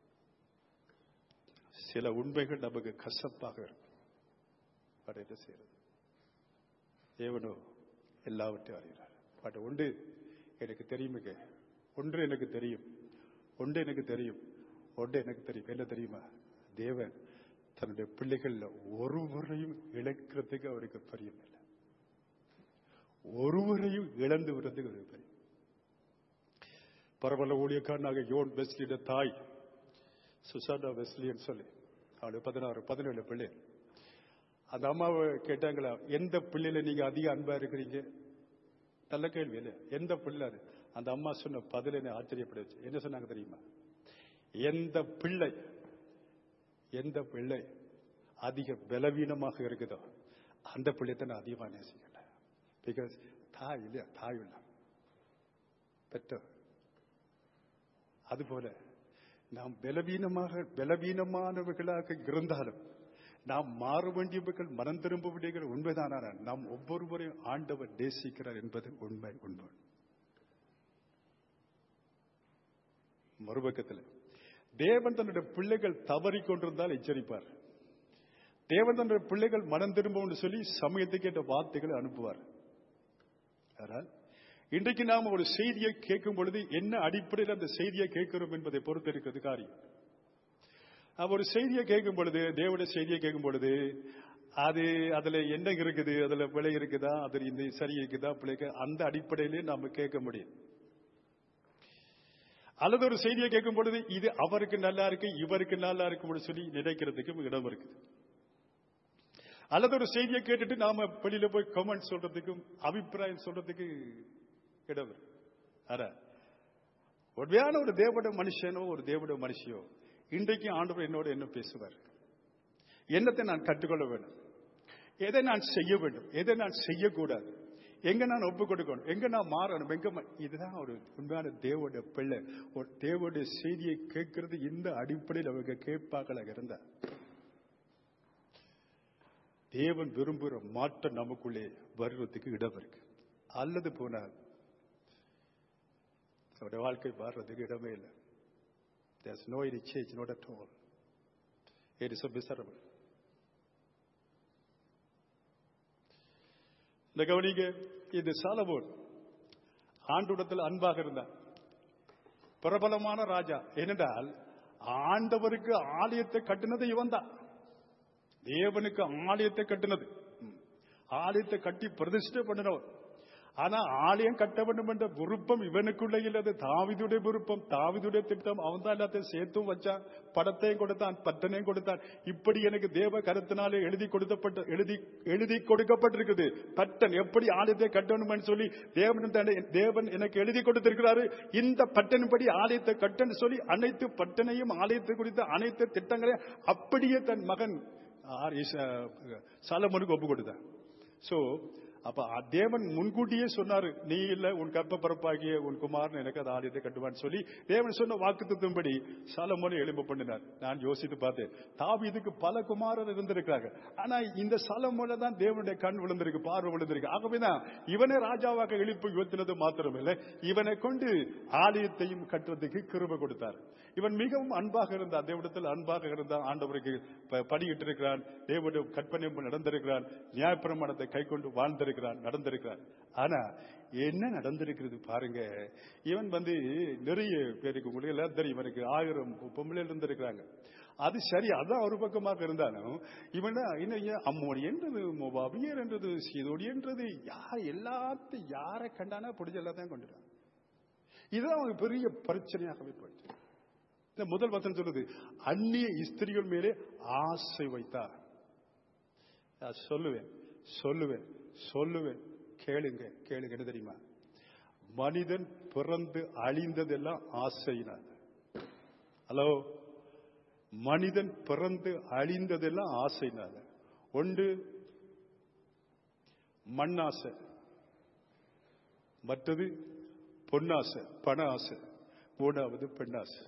சில உண்மைகள் நமக்கு கசப்பாக இருக்கும் பட் என்ன செய்யறது தேவனோ எல்லாவற்றையும் அறிகிறார் பட் ஒன்று எனக்கு தெரியுமுங்க ஒன்று எனக்கு தெரியும் ஒன்று எனக்கு தெரியும் ஒன்று எனக்கு தெரியும் என்ன தெரியுமா தேவன் தன்னுடைய பிள்ளைகள்ல ஒருவரையும் இழக்கிறதுக்கு அவருக்கு பிரியம் இல்லை ஒருவரையும் இழந்து விடுறதுக்கு அவருக்கு பிரியம் பரவல ஊழியக்காரனாக யோன் வெஸ்லியோட தாய் சுசாண்டா வெஸ்லின்னு சொல்லி அவளுக்கு பதினாறு பதினேழு பிள்ளை அந்த அம்மாவை கேட்டாங்களா எந்த பிள்ளையில நீங்க அதிக அன்பா இருக்கிறீங்க நல்ல கேள்வி இல்ல எந்த பிள்ளை அது அந்த அம்மா சொன்ன பதில் என்ன ஆச்சரியப்பட வச்சு என்ன சொன்னாங்க தெரியுமா எந்த பிள்ளை எந்த பிள்ளை அதிக பலவீனமாக இருக்குதோ அந்த பிள்ளையை நான் அதிகமாக நேசிக்கல பிகாஸ் தாய் இல்லையா தாய் இல்லை பெற்றோர் அதுபோல நாம் பலவீனமாக பலவீனமானவர்களாக இருந்தாலும் நாம் மாற வேண்டியவர்கள் மனம் திரும்ப வேண்டியவர்கள் உண்மைதான நாம் ஒவ்வொருவரையும் ஆண்டவர் நேசிக்கிறார் என்பது உண்மை உண்மை மறுபக்கத்தில் தேவன் தன்னுடைய பிள்ளைகள் தவறி கொண்டிருந்தால் எச்சரிப்பார் தேவன் தன்னுடைய பிள்ளைகள் மனம் திரும்பும் சொல்லி சமயத்துக்கு ஏற்ற வார்த்தைகளை அனுப்புவார் ஆனால் இன்றைக்கு நாம் ஒரு செய்தியை கேட்கும் பொழுது என்ன அடிப்படையில் அந்த செய்தியை கேட்கிறோம் என்பதை பொறுத்து இருக்கிறது காரியம் நாம் ஒரு செய்தியை கேட்கும் பொழுது தேவனுடைய செய்தியை கேட்கும் பொழுது அது அதுல என்ன இருக்குது அதுல பிழை இருக்குதா அது இந்த சரி இருக்குதா பிழைக்க அந்த அடிப்படையிலே நாம கேட்க முடியும் அல்லது ஒரு செய்தியை கேட்கும் பொழுது இது அவருக்கு நல்லா இருக்கு இவருக்கு நல்லா இருக்கும்னு சொல்லி நினைக்கிறதுக்கு இடம் இருக்குது அல்லது ஒரு செய்தியை கேட்டுட்டு நாம வெளியில போய் கமெண்ட் சொல்றதுக்கும் அபிப்பிராயம் சொல்றதுக்கு இடம் இருக்கு ஆனா உண்மையான ஒரு தேவட மனுஷனோ ஒரு தேவட மனுஷியோ இன்றைக்கு ஆண்டவர் என்னோட என்ன பேசுவார் என்னத்தை நான் கற்றுக்கொள்ள வேண்டும் எதை நான் செய்ய வேண்டும் எதை நான் செய்யக்கூடாது எங்க நான் ஒப்பு கொடுக்கணும் எங்க நான் மாறணும் எங்க ம- இதுதான் ஒரு உண்மையான தேவோட பிள்ளை ஒரு தேவோட செய்தியை கேட்கறது இந்த அடிப்படையில் அவங்க கேட்பாக்களாக இருந்தா தேவன் விரும்புகிற மாற்றம் நமக்குள்ளே வருவதற்கு இடம் இருக்கு அல்லது போனால் அவருடைய வாழ்க்கை மாறுறதுக்கு இடமே இல்லை There's no any change, not at all. It is so miserable. இந்த கவனிங்க இது சாலமோன் ஆண்டுடத்தில் அன்பாக இருந்தார் பிரபலமான ராஜா ஏனென்றால் ஆண்டவருக்கு ஆலயத்தை கட்டினது இவன் தான் தேவனுக்கு ஆலயத்தை கட்டினது ம். ஆலயத்தை கட்டி பிரதிஷ்டை பண்ணினவர் ஆனா ஆலயம் கட்ட வேண்டும் என்ற விருப்பம் இவனுக்குள்ள இல்லது தாவிதுடைய விருப்பம் தாவிதுடைய திட்டம் அவன் தான் எல்லாத்தையும் சேர்த்தும் வச்சான் படத்தையும் கொடுத்தான் பட்டனையும் கொடுத்தான் இப்படி எனக்கு தேவ கருத்தினாலே எழுதி கொடுக்கப்பட்ட எழுதி எழுதி கொடுக்கப்பட்டிருக்குது பட்டன் எப்படி ஆலயத்தை கட்டணும்னு சொல்லி தேவன் தன்னை- தேவன் எனக்கு எழுதி கொடுத்திருக்கிறாரு இந்த பட்டனின்படி ஆலயத்தை கட்டன்னு சொல்லி அனைத்து பட்டனையும் ஆலயத்தை குறித்த அனைத்து திட்டங்களையும் அப்படியே தன் மகன் ஆர் இஸ்- சாலமோனுக்கு ஒப்பு கொடுத்தான் சோ அப்ப அ- தேவன் முன்கூட்டியே சொன்னாரு நீ இல்ல உன் கற்ப பரப்பாகிய உன் குமாரன் எனக்கு அது ஆலயத்தை கட்டுவான்னு சொல்லி தேவன் சொன்ன வாக்குத்தத்தின்படி சாலமோனை எழும்ப பண்ணினார் நான் யோசித்து பார்த்தேன் தாவீதுக்கு பல குமாரர் இருந்திருக்காங்க ஆனா இந்த சாலமோன தான் தேவனுடைய கண் விழுந்திருக்கு பார்வை விழுந்திருக்கு ஆகவேதான் இவனை ராஜாவாக எழுப்பி உயர்த்தினது மாத்திரமில்லை இவனை கொண்டு ஆலயத்தையும் கட்டுறதுக்கு கிருபை கொடுத்தார் இவன் மிகவும் அன்பாக இருந்தான் தேவனிடத்தில் அன்பாக இருந்தான் ஆண்டவருக்கு ப- படியிட்டு இருக்கிறான் தேவனுடைய கற்பனை நடந்திருக்கிறான் நியாயப்பிரமாணத்தை கை கொண்டு வாழ்ந்திருக்கிறான் நடந்திருக்கிறான் ஆனா என்ன நடந்திருக்கிறது பாருங்க இவன் வந்து நிறைய பேருக்கு உங்களுக்கு எல்லாம் தெரியும் இவனுக்கு ஆயிரம் பொம்பளை இருந்திருக்கிறாங்க அது சரி அதான் ஒரு பக்கமாக இருந்தாலும் இவன் இன்னும் அம்மோடி என்றது மோபாபியர் என்றது சீதோடி என்றது யார் எல்லாத்தையும் யாரை கண்டானா பிடிச்ச எல்லாத்தையும் கொண்டுட்டான் இதுதான் அவனுக்கு பெரிய பிரச்சனையாகவே போயிடுச்சு இந்த முதல் வசனம் சொல்லுது அந்நிய ஸ்திரிகள் மேலே ஆசை வைத்தார் நான் சொல்லுவேன் சொல்லுவேன் சொல்லுவேன் கேளுங்க கேளுங்க என்ன தெரியுமா மனிதன் பிறந்து அழிந்ததெல்லாம் ஆசையினால ஹலோ மனிதன் பிறந்து அழிந்ததெல்லாம் ஆசையினால ஒன்று மண்ணாசை மற்றது பொன்னாசை பண ஆசை மூணாவது பெண்ணாசை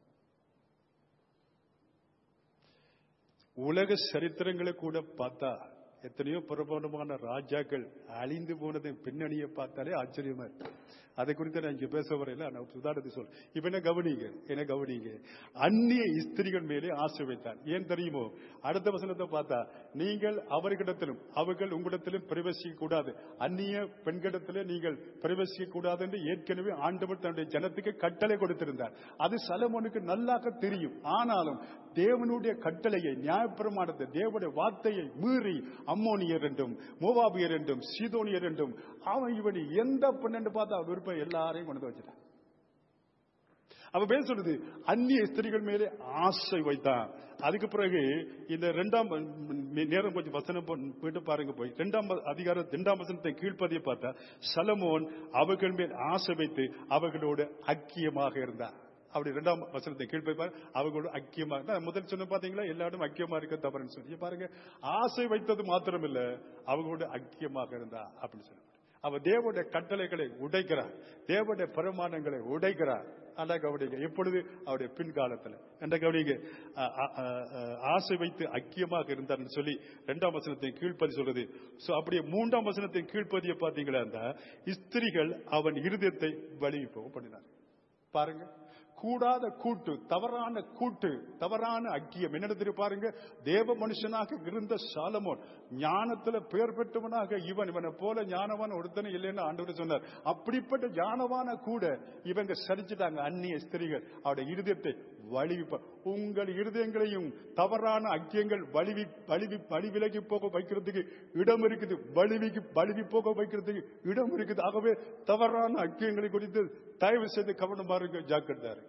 உலக சரித்திரங்களை கூட பார்த்தா எத்தனையோ பிரபலமான ராஜாக்கள் அழிந்து போனதன் பின்னணியை பார்த்தாலே ஆச்சரியமா இருக்கு அதை குறித்து நான் இங்க பேச வரையில நான் உதாரணத்தை சொல்றேன் இப்ப என்ன கவனிங்க என்ன கவனிங்க அந்நிய ஸ்திரிகள் மேலே ஆசை வைத்தான் ஏன் தெரியுமோ அடுத்த வசனத்தை பார்த்தா நீங்கள் அவர்களிடத்திலும் அவர்கள் உங்களிடத்திலும் பிரவேசிக்க கூடாது அந்நிய பெண்களிடத்திலே நீங்கள் பிரவேசிக்க கூடாது என்று ஏற்கனவே ஆண்டவர் தன்னுடைய ஜனத்துக்கு கட்டளை கொடுத்திருந்தார் அது சலமோனுக்கு நல்லாக தெரியும் ஆனாலும் தேவனுடைய கட்டளையை நியாயப்பிரமாணத்தை தேவனுடைய வார்த்தையை மீறி அம்மோனியர் என்றும் மோவாபியர் என்றும் சீதோனியர் என்றும் அவன் இவன் எந்த பெண்ணு பார்த்தா விருப்பம் எல்லாரையும் கொண்டு வந்து வச்சிட்டான் அவ பேர் சொல்லுது அந்நிய ஸ்திரிகள் மேலே ஆசை வைத்தான் அதுக்கு பிறகு இந்த ரெண்டாம் நேரம் கொஞ்சம் வசனம் போ- போயிட்டு பாருங்க போய் ரெண்டாம் அதிகாரம் ரெண்டாம் வசனத்தை கீழ்ப்பதிய பார்த்தா சலமோன் அவர்கள் மேல் ஆசை வைத்து அவர்களோடு ஐக்கியமாக இருந்தார் அப்படி இரண்டாம் வசனத்தை கீழ்ப்பார் அவங்களோட ஐக்கியமா நான் முதல் சொன்ன பாத்தீங்களா எல்லாரும் ஐக்கியமா இருக்க தவறுன்னு சொல்லி இங்க பாருங்க ஆசை வைத்தது மாத்திரம் இல்ல அவங்களோட ஐக்கியமாக இருந்தா அப்படின்னு சொல்லி அவ தேவனுடைய கட்டளைகளை உடைக்கிறார் தேவனுடைய பிரமாணங்களை உடைக்கிறார் அண்டா கவனிங்க எப்பொழுது அவருடைய பின்காலத்துல என்ற கவனிங்க அ- அ- அ- அ- ஆசை வைத்து ஐக்கியமாக இருந்தார்னு சொல்லி இரண்டாம் வசனத்தை கீழ்ப்பதி சொல்றது சோ அப்படியே மூன்றாம் வசனத்தை கீழ்ப்பதிய பாத்தீங்களா இருந்தா ஸ்திரிகள் அவன் இருதயத்தை வலிவு போக பண்ணினார் பாருங்க கூடாத கூட்டு தவறான கூட்டு தவறான ஐக்கியம் என்ன தெரியும் பாருங்க தேவ மனுஷனாக இருந்த சாலமோன் ஞானத்துல பெயர் பெற்றவனாக இவன் இவனை போல ஞானவான் ஒருத்தனை இல்லைன்னு ஆண்டவர் சொன்னார் அப்படிப்பட்ட ஞானவான கூட இவங்க சரிச்சிட்டாங்க அந்நிய ஸ்திரிகள் அவருடைய இருதயத்தை வலிவிப்ப உங்கள் இருதயங்களையும் தவறான ஐக்கியங்கள் வலிவி வலிவி வழி விலகி போக வைக்கிறதுக்கு இடம் இருக்குது வலிவிக்கு வலிவி போக வைக்கிறதுக்கு இடம் இருக்குது ஆகவே தவறான ஐக்கியங்களை குறித்து தயவு செய்து கவனமா இருங்க ஜாக்கிரதாரு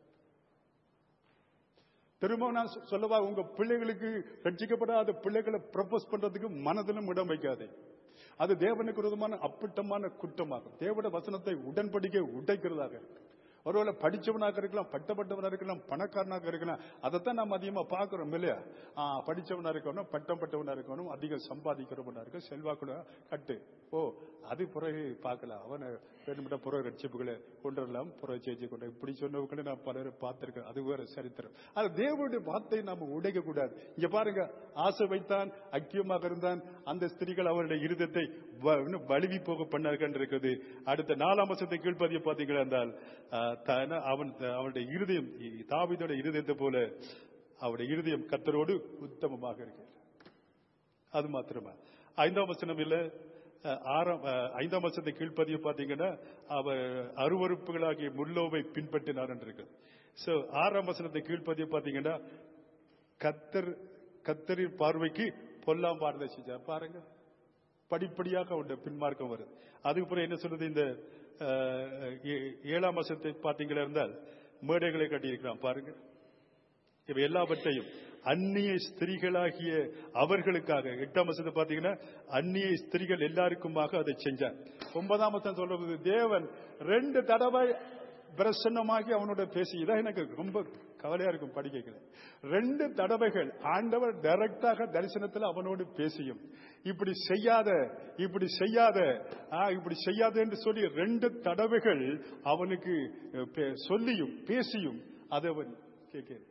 திரும்ப நான் சொ- சொல்லவா உங்க பிள்ளைகளுக்கு ரட்சிக்கப்படாத பிள்ளைகளை ப்ரப்போஸ் பண்றதுக்கு மனதிலும் இடம் வைக்காதே அது தேவனுக்கு விரோதமான அப்பட்டமான குற்றமாகும் தேவட வசனத்தை உடன்படிக்கை உடைக்கிறதாக இருக்கு ஒருவேளை படிச்சவனாக இருக்கலாம் பட்டப்பட்டவனாக இருக்கலாம் பணக்காரனாக இருக்கலாம் அதைத்தான் நம்ம அதிகமா பார்க்கிறோம் இல்லையா ஆ, படிச்சவனா இருக்கணும் பட்டம் பட்டவனா இருக்கணும் அதிகம் சம்பாதிக்கிறவனா இருக்க செல்வாக்குள்ள கட்டு ஓ அது பிறகு பார்க்கலாம் அவனை வேணுமிட்ட புற ரட்சிப்புகளை கொண்டு வரலாம் புற சேச்சி கொண்டு இப்படி சொன்னவங்களை நான் பலரை பார்த்திருக்கேன் அது வேற சரித்திரம் அது தேவனுடைய வார்த்தை நாம உடைக்க கூடாது இங்க பாருங்க ஆசை வைத்தான் ஐக்கியமாக இருந்தான் அந்த ஸ்திரீகள் அவருடைய இருதயத்தை வ- இன்னும் வலுவி போக பண்ணார்கள் இருக்குது அடுத்த நாலாம் வருஷத்தை கீழ்ப்பதிய பார்த்தீங்களா என்றால் ஆ, தான- அவன் அவனுடைய இருதயம் தாவிதோட இருதயத்தை போல அவருடைய இருதயம் கத்தரோடு உத்தமமாக இருக்கு அது மாத்திரமா ஐந்தாம் வசனம் இல்ல அஹ், ஆறாம் அஹ், ஐந்தாம் வசனத்தை கீழ்ப்பதிய பாத்தீங்கன்னா அவர் அருவறுப்புகளாகிய முல்லோவை பின்பற்றினார் என்று இருக்கு சோ ஆறாம் வசனத்தை கீழ்ப்பதிய பாத்தீங்கன்னா கத்தர் கத்தரின் பார்வைக்கு பொல்லாம் பார்வை செஞ்சார் பாருங்க படிப்படியாக அவருடைய பின்மார்க்கம் வருது அதுக்கப்புறம் என்ன சொல்றது இந்த அஹ், ஏ- ஏழாம் வசனத்தை பாத்தீங்களா இருந்தால் மேடைகளை கட்டியிருக்கிறான் பாருங்க இவை எல்லாவற்றையும் அந்நிய ஸ்திரீகளாகிய அவர்களுக்காக எட்டாம் வசனத்தை பாத்தீங்கன்னா அந்நிய ஸ்திரீகள் எல்லாருக்குமாக அதை செஞ்சார் ஒன்பதாம் வசனம் சொல்றது தேவன் ரெண்டு தடவை பிரசன்னமாகி அவனோட பேசி இதான் எனக்கு ரொம்ப கவலையா இருக்கும் படிக்கல ரெண்டு தடவைகள் ஆண்டவர் டைரக்டாக தரிசனத்தில் அவனோடு பேசியும் இப்படி செய்யாத இப்படி செய்யாத ஆ, இப்படி செய்யாத என்று சொல்லி ரெண்டு தடவைகள் அவனுக்கு அஹ், பே- சொல்லியும் பேசியும் அதை அவன் கேட்கிறேன்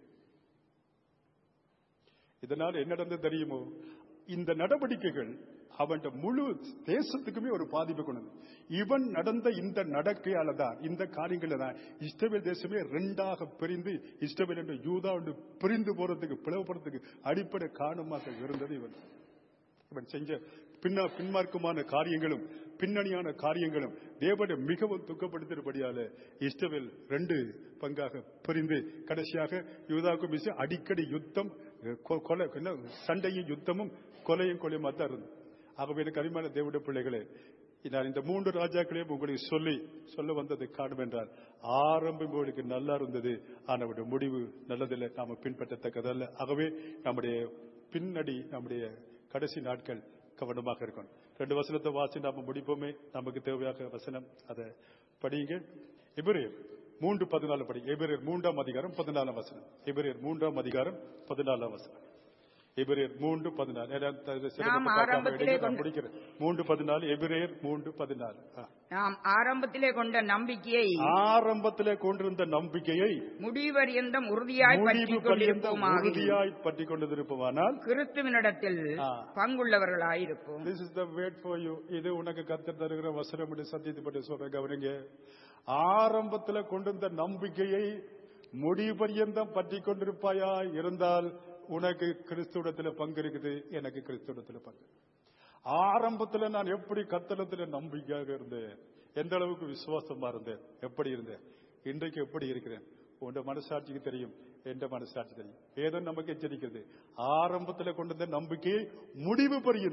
இதனால் என்ன நடந்தது தெரியுமோ இந்த நடவடிக்கைகள் அவன் முழு தேசத்துக்குமே ஒரு பாதிப்பு கொண்டது இவன் நடந்த இந்த நடக்கையால தான் இந்த காரியங்கள தான் இஸ்ரவேல் தேசமே ரெண்டாக பிரிந்து இஸ்ரவேல் என்று யூதா என்று பிரிந்து போறதுக்கு பிளவுபடுறதுக்கு அடிப்படை காரணமாக இருந்தது இவன் இவன் செஞ்ச பின்னா பின்மார்க்கமான காரியங்களும் பின்னணியான காரியங்களும் தேவனை மிகவும் துக்கப்படுத்தியபடியால இஸ்ரவேல் ரெண்டு பங்காக பிரிந்து கடைசியாக யூதாவுக்கும் இஸ்ரேல் அடிக்கடி யுத்தம் கொ- கொலை என்ன, சண்டையும் யுத்தமும் கொலையும் கொலையுமா தான் இருந்தது ஆகவே எனக்கு அருமையான தேவனுடைய பிள்ளைகளே நான் இந்த மூன்று ராஜாக்களையும் உங்களுக்கு சொல்லி சொல்ல வந்தது காணும் என்றால் ஆரம்பம் உங்களுக்கு நல்லா இருந்தது ஆனால் அவருடைய முடிவு நல்லதில்லை நாம பின்பற்றத்தக்கதல்ல ஆகவே நம்முடைய பின்னடி நம்முடைய கடைசி நாட்கள் கவனமாக இருக்கணும் ரெண்டு வசனத்தை வாசி நாம முடிப்போமே நமக்கு தேவையாக வசனம் அதை படியுங்க எபிரேயர் மூன்று பதினாலு படி எபிரேயர் மூன்றாம் அதிகாரம் பதினாலாம் வசனம் எபிரேயர் மூன்றாம் அதிகாரம் பதினாலாம் வசனம் எபிரேயர் மூன்று பதினாலு எல்லாம் த- சிலபத்தை நாம் பார்க்காம ஆரம்பத்திலே எடுங்க, நான் கொண்டு- முடிக்கிறேன் மூன்று பதினாலு எபிரேயர் மூன்று பதினாலு ஆ. நாம் ஆரம்பத்திலே கொண்ட நம்பிக்கையை ஆரம்பத்திலே கொண்டிருந்த நம்பிக்கையை முடிவரியந்தம் உறுதியாய் முடிவு பற்றிக் பரியந்த கொண்டிருப்போமாக உறுதியாய் பற்றி கொண்டிருப்போமானால் கிறிஸ்துவினிடத்தில் ஆ. பங்குள்ளவர்களாயிருப்போம் this is the word for you இது உனக்கு கத்த தருகிற வசனம் என்று சத்தியத்தை பற்றி சொல்ற கவனிங்க ஆரம்பத்துல கொண்டிருந்த நம்பிக்கையை முடிவு பரியந்தம் பற்றி கொண்டிருப்பாயா இருந்தால் உனக்கு கிறிஸ்துவத்துல பங்கு இருக்குது எனக்கு கிறிஸ்துவத்துல பங்கு ஆரம்பத்துல நான் எப்படி கத்தனத்துல நம்பிக்கையாக இருந்தேன் எந்த அளவுக்கு விசுவாசமா இருந்தேன் எப்படி இருந்தேன் இன்றைக்கு எப்படி இருக்கிறேன் உண்ட மனசாட்சிக்கு தெரியும் எந்த மனசாட்சி தெரியும் ஏதோ நமக்கு எச்சரிக்கிறது ஆரம்பத்துல கொண்டு வந்த நம்பிக்கையை முடிவு பரியந்தம்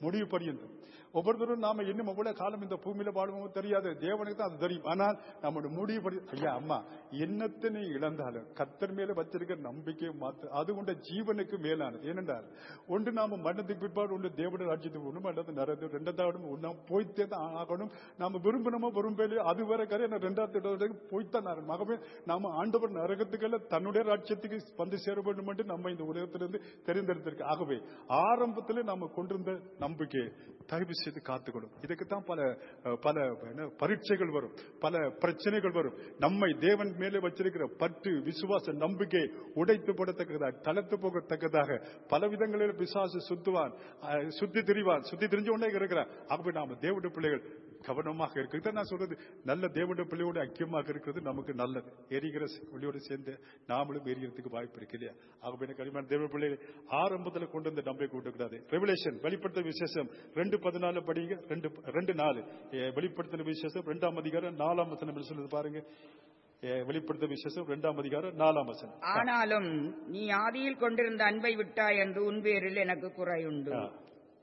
முடிவு பரியந்தம் ஒவ்வொருத்தரும் நாம இன்னும் எவ்வளவு காலம் இந்த பூமியில வாழுமோ தெரியாது தேவனுக்கு தான் அது தெரியும் ஆனால் நம்முடைய முடிவு படி ஐயா அம்மா என்னத்தை நீ இழந்தாலும் கத்தர் மேல வச்சிருக்கிற நம்பிக்கையை மாத்து அது உண்ட ஜீவனுக்கு மேலானது ஏனென்றால் ஒன்று நாம மரணத்துக்கு பிற்பாடு ஒன்று தேவனுடைய ராஜ்யத்துக்கு ஒன்று மண்டது நடந்து ரெண்டாவது நாம் போய்த்தே தான் ஆகணும் நாம விரும்பினமோ விரும்பலையோ அது வரை கரை ரெண்டாவது இடத்துக்கு போய்த்தான் ஆகணும் ஆகவே நாம ஆண்டவர் நரகத்துக்கெல்லாம் தன்னுடைய ராஜ்யத்துக்கு வந்து சேர வேண்டும் என்று நம்ம இந்த உலகத்திலிருந்து தெரிந்தெடுத்திருக்கு ஆகவே ஆரம்பத்தில் நாம கொண்டிருந்த நம்பிக்கை தயவு செய்து காத்துக்கணும் இதுக்கு தான் பல அஹ், பல என்ன, பரீட்சைகள் வரும் பல பிரச்சனைகள் வரும் நம்மை தேவன் மேலே வச்சிருக்கிற பற்று விசுவாச நம்பிக்கை உடைத்து போடத்தக்கதாக தளர்த்து போகத்தக்கதாக பல விதங்களில் பிசாசு சுத்துவான் அஹ், சுத்தி திரிவான் சுத்தி திரிஞ்ச உடனே இருக்கிறான் ஆகவே நாம தேவனுடைய பிள்ளைகள் கவனமாக இருக்கு இதை நான் சொல்றது நல்ல தேவனுடைய பிள்ளையோட ஐக்கியமாக இருக்கிறது நமக்கு நல்லது எரிகிற பிள்ளையோடு சேர்ந்து நாமளும் எரியறதுக்கு வாய்ப்பு இருக்கு இல்லையா ஆகவே எனக்கு அருமையான தேவ பிள்ளைகளை ஆரம்பத்தில் கொண்டு வந்து நம்பிக்கை விட்டுக்கூடாது ரெவலேஷன் வெளிப்படுத்த விசேஷம் ரெண்டு பதினாலு படிங்க ரெண்டு ரெண்டு நாலு ஏ, வெளிப்படுத்தின விசேஷம் ரெண்டாம் அதிகாரம் நாலாம் வசனம் என்று சொல்லுது பாருங்க ஏ, வெளிப்படுத்த விசேஷம் ரெண்டாம் அதிகாரம் நாலாம் வசனம் ஆனாலும் நீ ஆதியில் கொண்டிருந்த அன்பை விட்டாய் என்று உன் பேரில் எனக்கு குறையுண்டு ஆ.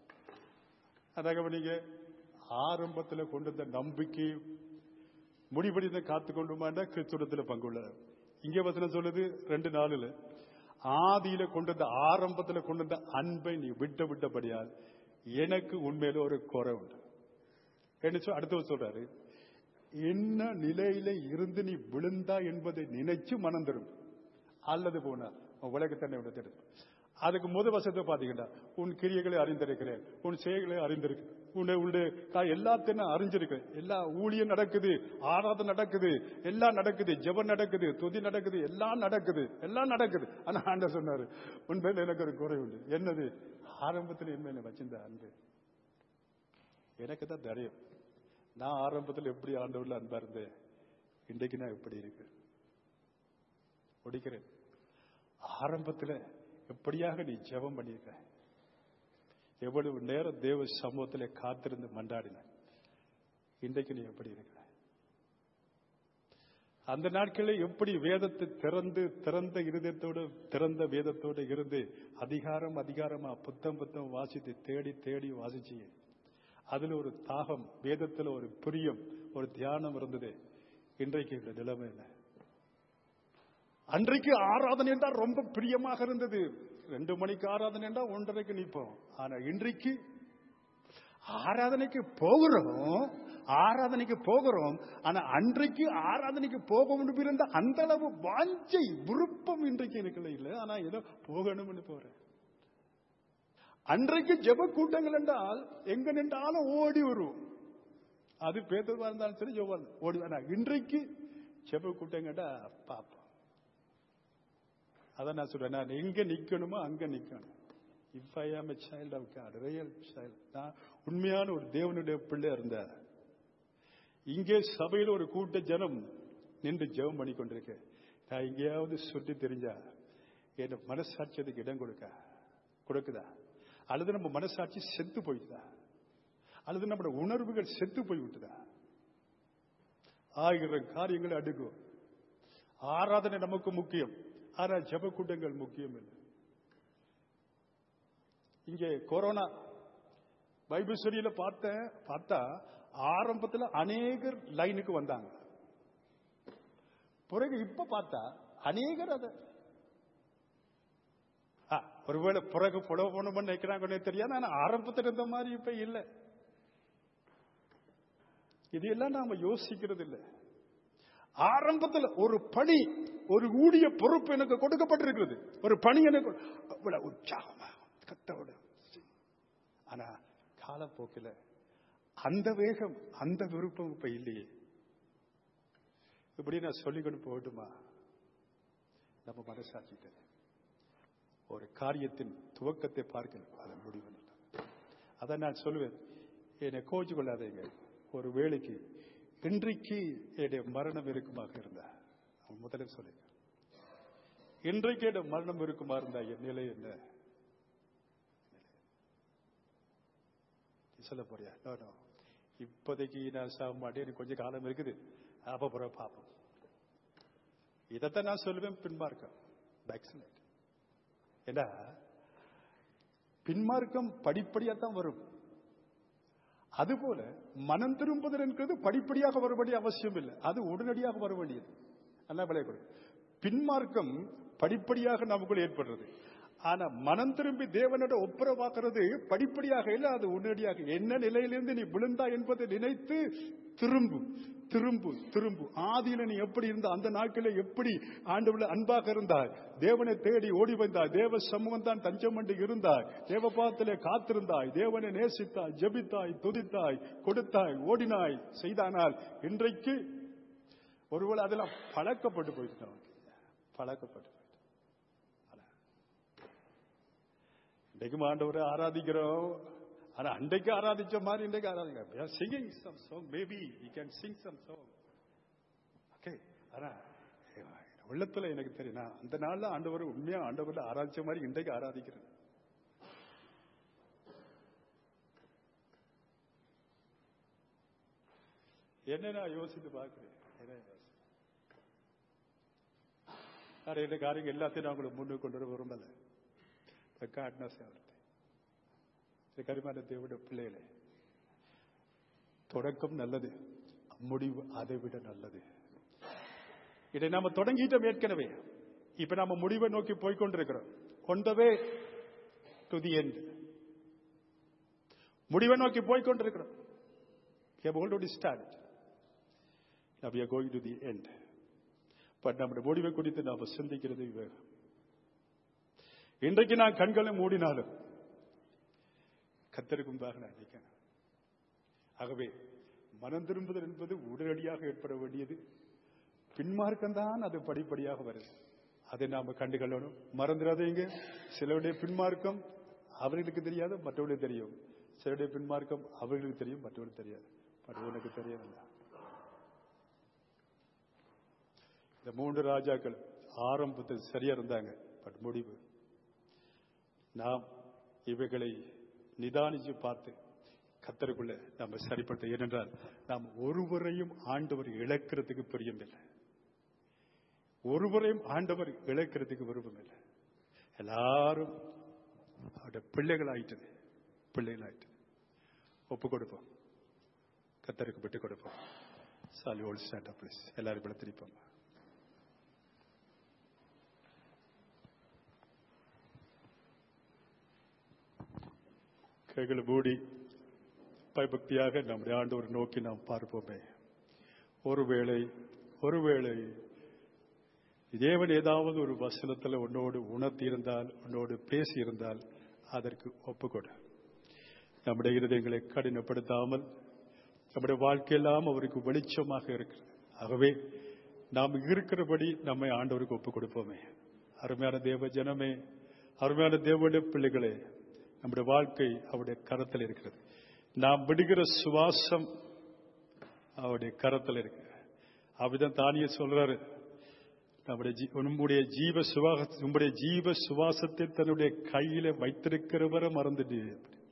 அதாக நீங்க ஆரம்பத்துல கொண்டு வந்த நம்பிக்கை முடிவடைந்த காத்து கொண்டுமாண்டா கிறிஸ்துவத்துல பங்குள்ள இங்க வசனம் சொல்லுது ரெண்டு நாளுல ஆதியில கொண்டு வந்த ஆரம்பத்துல கொண்டு வந்த அன்பை நீ விட்ட விட்டபடியால் எனக்கு உண்மையில ஒரு குறை உண்டு என்ன சொல் அடுத்தவர் சொல்றாரு என்ன நிலையில இருந்து நீ விழுந்தா என்பதை நினைச்சு மனம் தரும் அல்லது போனா உலகத்தன்னை விட தெரியும் அதுக்கு முத வசத்தை பாத்தீங்கன்னா உன் கிரியைகளை அறிந்திருக்கிறேன் உன் செயல்களை அறிந்திருக்கிறேன் உன்னை உன்னுடைய கா- எல்லாத்தையும் நான் அறிஞ்சிருக்கிறேன் எல்லா ஊழியம் நடக்குது ஆராதனை நடக்குது எல்லாம் நடக்குது ஜெபம் நடக்குது துதி நடக்குது எல்லாம் நடக்குது எல்லாம் நடக்குது ஆனா ஆண்ட சொன்னாரு உண்மையில எனக்கு ஒரு குறை உண்டு என்னது ஆரம்பத்தில் என்ன என்னை வச்சிருந்த அன்பு எனக்கு தான் தெரியும் நான் ஆரம்பத்தில் எப்படி ஆண்டவர்ல அன்பா இருந்தேன் இன்றைக்கு நான் எப்படி இருக்கு ஒடிக்கிறேன் ஆரம்பத்தில் எப்படியாக நீ ஜெபம் பண்ணியிருக்க எவ்வளவு நேரம் தேவ சமூகத்தில் காத்திருந்து மண்டாடின இன்றைக்கு நீ எப்படி இருக்க அந்த நாட்களில் எப்படி வேதத்தை திறந்து திறந்த இருதயத்தோடு திறந்த வேதத்தோடு இருந்து அதிகாரம் அதிகாரமா புத்தம் புத்தம் வாசித்து தேடி தேடி வாசிச்சு அதுல ஒரு தாகம் வேதத்துல ஒரு பிரியம் ஒரு தியானம் இருந்தது இன்றைக்கு இந்த நிலைமை என்ன அன்றைக்கு ஆராதனை என்றால் ரொம்ப பிரியமாக இருந்தது ரெண்டு மணிக்கு ஆராதனை என்றால் ஒன்றரைக்கு நிற்போம் ஆனா இன்றைக்கு ஆராதனைக்கு போகிறோம் ஆராதனைக்கு போகிறோம் ஆனா அன்றைக்கு ஆராதனைக்கு போகணும் இருந்த அந்த அளவு வாஞ்சை விருப்பம் இன்றைக்கு எனக்கு இல்லை ஆனா ஏதோ போகணும்னு போறேன் அன்றைக்கு ஜெப கூட்டங்கள் என்றால் எங்க நின்றாலும் ஓடி வரும் அது பேதவா இருந்தாலும் சரி ஜோவா இருந்தாலும் ஓடி ஆனா இன்றைக்கு ஜெப கூட்டங்கடா பாப்போம் அதான் நான் சொல்றேன் நான் எங்க நிக்கணுமோ அங்க நிக்கணும் இஃப் ஐ ஆம் a child of God real child நான் உண்மையான ஒரு தேவனுடைய பிள்ளை இருந்தேன் இங்கே சபையில் ஒரு கூட்ட ஜனம் நின்று ஜெபம் பண்ணி கொண்டிருக்கேன் நான் எங்கேயாவது சுற்றி தெரிஞ்சா என் மனசாட்சி அதுக்கு இடம் கொடுக்க கொடுக்குதா அல்லது நம்ம மனசாட்சி செத்து போயிடுதா அல்லது நம்மளோட உணர்வுகள் செத்து போய் விட்டுதா ஆயிரம் காரியங்களை அடுக்கும் ஆராதனை நமக்கு முக்கியம் ஆனா ஜெப கூட்டங்கள் முக்கியம் இல்லை இங்கே கொரோனா பைபிள் ஸ்டடியில பார்த்தேன் பார்த்தா ஆரம்பத்துல அநேகர் லைனுக்கு வந்தாங்க பிறகு இப்ப பார்த்தா அநேகர் அத ஆ, ஒருவேளை பிறகு புலவு போகணும்னு நினைக்கிறாங்கன்னு தெரியாது ஆனா ஆரம்பத்தில் இருந்த மாதிரி இப்ப இல்லை இதையெல்லாம் நாம யோசிக்கிறது இல்லை ஆரம்பத்தில் ஒரு பணி ஒரு ஊழிய பொறுப்பு எனக்கு கொடுக்கப்பட்டிருக்கிறது ஒரு பணி எனக்கு அவ்வளவு உற்சாகமா கத்தோட ஆனா காலப்போக்கில் அந்த வேகம் அந்த விருப்பம் இப்ப இல்லையே இப்படி நான் சொல்லிக்கொண்டு போகட்டுமா நம்ம மனசாட்சிட்டு ஒரு காரியத்தின் துவக்கத்தை பார்க்கணும் அதன் முடிவு அதை நான் சொல்லுவேன் என்னை கோச்சு கொள்ளாதீங்க ஒரு வேளைக்கு இன்றைக்கு என்னுடைய மரணம் இருக்குமாக இருந்தா அவன் முதலில் சொல்லி இன்றைக்கு என்னுடைய மரணம் இருக்குமா இருந்தா என் நிலை என்ன நீ சொல்ல போறியா நோ நோ இப்போதைக்கு நான் சாக மாட்டேன் எனக்கு கொஞ்சம் காலம் இருக்குது அப்ப பிறகு பார்ப்போம் இதைத்தான் நான் சொல்லுவேன் பின்மார்க்கம் பேக்ஸ்லைட் ஏன்னா பின்மார்க்கம் படிப்படியா தான் வரும் அதுபோல மனம் திரும்புதல் என்கிறது படிப்படியாக வர வேண்டிய அவசியம் இல்லை அது உடனடியாக வர வேண்டியது நல்லா விளையாடு பின்மார்க்கம் படிப்படியாக நமக்குள் ஏற்படுறது ஆனா மனம் திரும்பி தேவனோட ஒப்புரவாக்குறது படிப்படியாக இல்லை அது உடனடியாக என்ன நிலையிலிருந்து நீ விழுந்தா என்பதை நினைத்து திரும்பு திரும்பு திரும்பு ஆதியில நீ எப்படி இருந்த அந்த நாட்களில் எப்படி ஆண்டவுல அன்பாக இருந்தாய் தேவனை தேடி ஓடி வந்தாய் தேவ சமூகம் தான் தஞ்சம் என்று இருந்தாய் தேவ பாத்திலே காத்திருந்தாய் தேவனை நேசித்தாய் ஜெபித்தாய் துதித்தாய் கொடுத்தாய் ஓடினாய் செய்தானால் இன்றைக்கு ஒருவேளை அதெல்லாம் பழக்கப்பட்டு போயிட்டு நமக்கு. பழக்கப்பட்டு போயிட்டு இன்றைக்கும் ஆண்டவரை ஆராதிக்கிறோம் ஆனா அன்றைக்கு ஆராதிச்ச மாதிரி இன்றைக்கு ஆராதிக்கிறோம் singing some song maybe you can sing some song okay ஆனா உள்ளத்துல எனக்கு தெரியும் நான் அந்த நாள்ல ஆண்டவர் உண்மையா ஆண்டவர்ல ஆராதிச்ச மாதிரி இன்றைக்கு ஆராதிக்கிறேன் என்ன நான் யோசித்து பார்க்கிறேன் என்ன யோசி- ஆனா இந்த காரியங்கள் எல்லாத்தையும் நான் உங்களுக்கு முன்னுக்கு கொண்டு வர விரும்பல காட்டினா சேவத்தை இந்த கரிமான தேவனுடைய பிள்ளைகளே தொடக்கம் நல்லது முடிவு அதை விட நல்லது இதை நாம தொடங்கிட்டோம் ஏற்கனவே இப்ப நாம முடிவை நோக்கி போய்கொண்டிருக்கிறோம் கொண்டவே டு தி எண்ட் முடிவை நோக்கி போய்கொண்டிருக்கிறோம் We have already started. Now we are going to the end. But நம்முடைய முடிவை குறித்து நாம சிந்திக்கிறது விவேகம் இன்றைக்கு நான் கண்களை மூடினாலும் கத்தருக்கு முன்பாக நான் நிற்கிறேன் ஆகவே மனம் திரும்புதல் என்பது உடனடியாக ஏற்பட வேண்டியது பின்மார்க்கம்தான் அது படிப்படியாக வருது அதை நாம கண்டுகொள்ளணும் மறந்துடாதீங்க சிலருடைய பின்மார்க்கம் அவர்களுக்கு தெரியாது மற்றவர்களுக்கு தெரியும் சிலருடைய பின்மார்க்கம் அவர்களுக்கு தெரியும் மற்றவர்களுக்கு தெரியாது பட் உனக்கு தெரியவில்லை இந்த மூன்று ராஜாக்கள் ஆரம்பத்தில் சரியா இருந்தாங்க பட் முடிவு நாம் இவைகளை நிதானிச்சு பார்த்து கத்தருக்குள்ள நம்ம சரிப்படுத்த ஏனென்றால் நாம் ஒருவரையும் ஆண்டவர் இழக்கிறதுக்கு பிரியமில்லை ஒருவரையும் ஆண்டவர் இழக்கிறதுக்கு விருப்பமில்லை எல்லாரும் அவருடைய பிள்ளைகள் ஆயிட்டது பிள்ளைகள் ஆயிட்டது ஒப்பு கொடுப்போம் கத்தருக்கு விட்டு கொடுப்போம் சாலி ஓல்ட் ஸ்டாண்ட் அப் ப்ளீஸ் எல்லாரும் கூட திருப்போம் கைகளை மூடி பயபக்தியாக நம்முடைய ஆண்டவர் நோக்கி நாம் பார்ப்போமே ஒருவேளை ஒருவேளை தேவன் ஏதாவது ஒரு வசனத்தில் உன்னோடு உணர்த்தி இருந்தால் உன்னோடு பேசி இருந்தால் அதற்கு ஒப்புக்கொடு நம்முடைய இருதயங்களை கடினப்படுத்தாமல் நம்முடைய வாழ்க்கையெல்லாம் அவருக்கு வெளிச்சமாக இருக்கிறது ஆகவே நாம் இருக்கிறபடி நம்மை ஆண்டவருக்கு ஒப்புக் கொடுப்போமே அருமையான தேவ ஜனமே அருமையான தேவனுடைய பிள்ளைகளே நம்முடைய வாழ்க்கை அவருடைய கரத்தில் இருக்கிறது நாம் விடுகிற சுவாசம் அவருடைய கரத்தில் இருக்கு அப்படிதான் தானிய சொல்றாரு நம்முடைய ஜீ- உம்முடைய ஜீவ சுவாச உம்முடைய ஜீவ சுவாசத்தை தன்னுடைய கையில வைத்திருக்கிறவரை மறந்துட்டு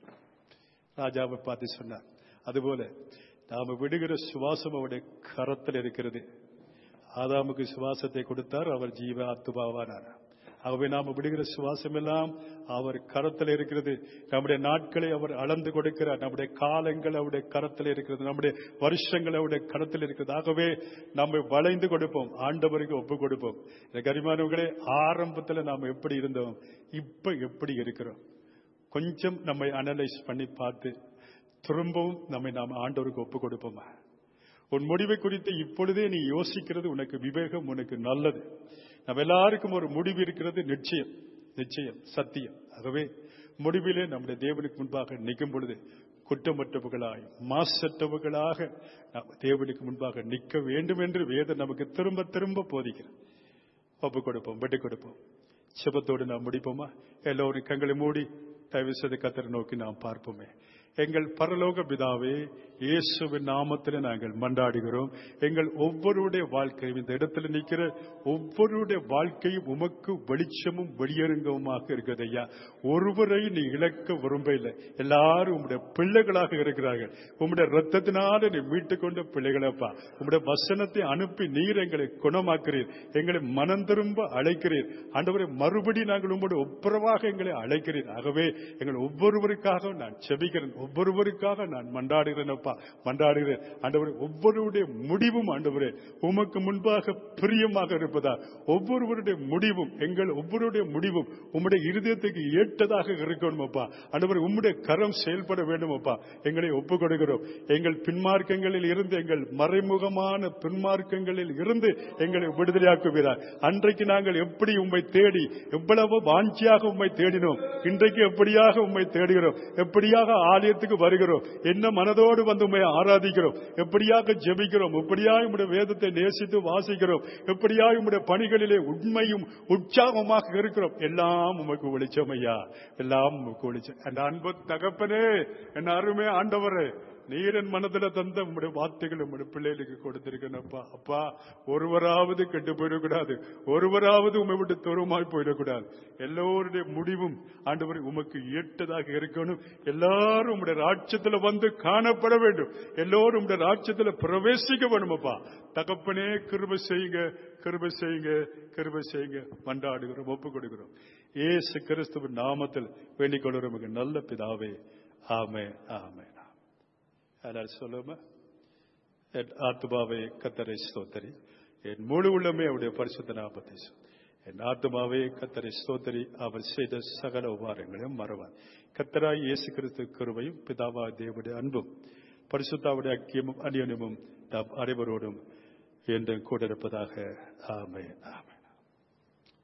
ராஜாவை பார்த்து சொன்னார் அதுபோல நாம விடுகிற சுவாசம் அவருடைய கரத்தில் இருக்கிறது ஆதாமுக்கு சுவாசத்தை கொடுத்தார் அவர் ஜீவ ஆத்துமாவானார் ஆகவே நாம விடுகிற சுவாசம் எல்லாம் அவர் கரத்தில் இருக்கிறது நம்முடைய நாட்களை அவர் அளந்து கொடுக்கிறார் நம்முடைய காலங்கள் அவருடைய கரத்தில் இருக்கிறது நம்முடைய வருஷங்கள் அவருடைய கரத்தில் இருக்கிறது ஆகவே நம்மை வளைந்து கொடுப்போம் ஆண்டவருக்கு ஒப்பு கொடுப்போம் இந்த கரிமானவர்களே ஆரம்பத்தில் நாம் எப்படி இருந்தோம் இப்ப எப்படி இருக்கிறோம் கொஞ்சம் நம்மை அனலைஸ் பண்ணி பார்த்து திரும்பவும் நம்மை நாம் ஆண்டவருக்கு ஒப்பு கொடுப்போமா உன் முடிவை குறித்து இப்பொழுதே நீ யோசிக்கிறது உனக்கு விவேகம் உனக்கு நல்லது நம்ம எல்லாருக்கும் ஒரு முடிவு இருக்கிறது நிச்சயம் நிச்சயம் சத்தியம் ஆகவே முடிவிலே நம்முடைய தேவனுக்கு முன்பாக நிற்கும் பொழுது குற்றமற்றவர்களாய் மாசற்றவர்களாக நாம் தேவனுக்கு முன்பாக நிற்க வேண்டும் என்று வேதம் நமக்கு திரும்ப திரும்ப போதிக்கிறது ஒப்பு கொடுப்போம் விட்டு கொடுப்போம் செபத்தோடு நாம் முடிப்போமா எல்லோரும் கண்களை மூடி தயவு செய்து கத்தரை நோக்கி நாம் பார்ப்போமே எங்கள் பரலோக பிதாவே இயேசுவின் நாமத்தில் நாங்கள் மன்றாடுகிறோம் எங்கள் ஒவ்வொருடைய வாழ்க்கையும் இந்த இடத்துல நிற்கிற ஒவ்வொருடைய வாழ்க்கையும் உமக்கு வெளிச்சமும் வெளியரங்கவுமாக இருக்கிறது ஐயா ஒருவரை நீ இழக்க விரும்ப இல்லை எல்லாரும் உம்முடைய பிள்ளைகளாக இருக்கிறார்கள் உம்முடைய ரத்தத்தினால நீ மீட்டுக் கொண்ட பிள்ளைகளப்பா உம்முடைய வசனத்தை அனுப்பி நீர் எங்களை குணமாக்குறீர் எங்களை மனம் திரும்ப அழைக்கிறீர் ஆண்டவரை மறுபடி நாங்கள் உங்களுடைய ஒப்புரவாக எங்களை அழைக்கிறீர் ஆகவே எங்கள் ஒவ்வொருவருக்காக நான் செபிக்கிறேன் ஒவ்வொருவருக்காக நான் மன்றாடுகிறேன் அப்பா மன்றாடுகிறேன் ஆண்டவரே ஒவ்வொருவருடைய முடிவும் ஆண்டவரே உமக்கு முன்பாக பிரியமாக இருப்பதா ஒவ்வொருவருடைய முடிவும் எங்கள் ஒவ்வொருடைய முடிவும் உம்முடைய இருதயத்துக்கு ஏற்றதாக இருக்கணும் அப்பா ஆண்டவரே உம்முடைய கரம் செயல்பட வேண்டும் அப்பா எங்களை ஒப்புக் கொடுக்கிறோம் எங்கள் பின்மார்க்கங்களில் இருந்து எங்கள் மறைமுகமான பின்மார்க்கங்களில் இருந்து எங்களை விடுதலையாக்குகிறார் அன்றைக்கு நாங்கள் எப்படி உம்மை தேடி எவ்வளவு வாஞ்சியாக உம்மை தேடினோம் இன்றைக்கு எப்படியாக உம்மை தேடுகிறோம் எப்படியாக ஆலயத்துக்கு வருகிறோம் என்ன மனதோடு வந்து உம்மை ஆராதிக்கிறோம் எப்படியாக ஜெபிக்கிறோம் எப்படியாக உம்முடைய வேதத்தை நேசித்து வாசிக்கிறோம் எப்படியாக உம்முடைய பணிகளிலே உண்மையும் உற்சாகமாக இருக்கிறோம் எல்லாம் உமக்கு வெளிச்சம் ஐயா எல்லாம் உமக்கு வெளிச்சம் என் அன்பு தகப்பனே என் அருமை ஆண்டவரே நீர் என் மனதில் தந்த உம்முடைய வார்த்தைகள் உம்முடைய பிள்ளைகளுக்கு கொடுத்திருக்கேனப்பா அப்பா ஒருவராவது கெட்டு போயிடக்கூடாது ஒருவராவது உண்மை விட்டு தூரமாய் போயிடக்கூடாது எல்லோருடைய முடிவும் ஆண்டவரை உமக்கு ஏற்றதாக இருக்கணும் எல்லாரும் உம்முடைய ராட்சத்துல வந்து காணப்பட வேண்டும் எல்லோரும் உம்முடைய ராட்சத்துல பிரவேசிக்க வேணுமப்பா தகப்பனே கிருப செய்யுங்க கிருப செய்யுங்க கிருப செய்யுங்க மண்டாடுகிறோம் ஒப்பு கொடுக்கிறோம் ஏசு கிறிஸ்துவின் நாமத்தில் வேண்டிக் கொள்கிறோம் நல்ல பிதாவே ஆமே ஆமே எல்லாரும் சொல்லுமா என் ஆத்மாவே கத்தரை ஸ்தோத்தரி என் முழு உள்ளமே அவருடைய பரிசுத்த நாமத்தை ஸ்தோத்திரி. என் ஆத்மாவே கத்தரை ஸ்தோத்தரி அவர் செய்த சகல உபாரங்களையும் மறவார் கத்தராய் இயேசு கிறிஸ்து கிருபையும் பிதாவா தேவனுடைய அன்பும் பரிசுத்தாவுடைய ஐக்கியமும் அநியனமும் நாம் அனைவரோடும் என்றும் கூட இருப்பதாக ஆமே ஆமே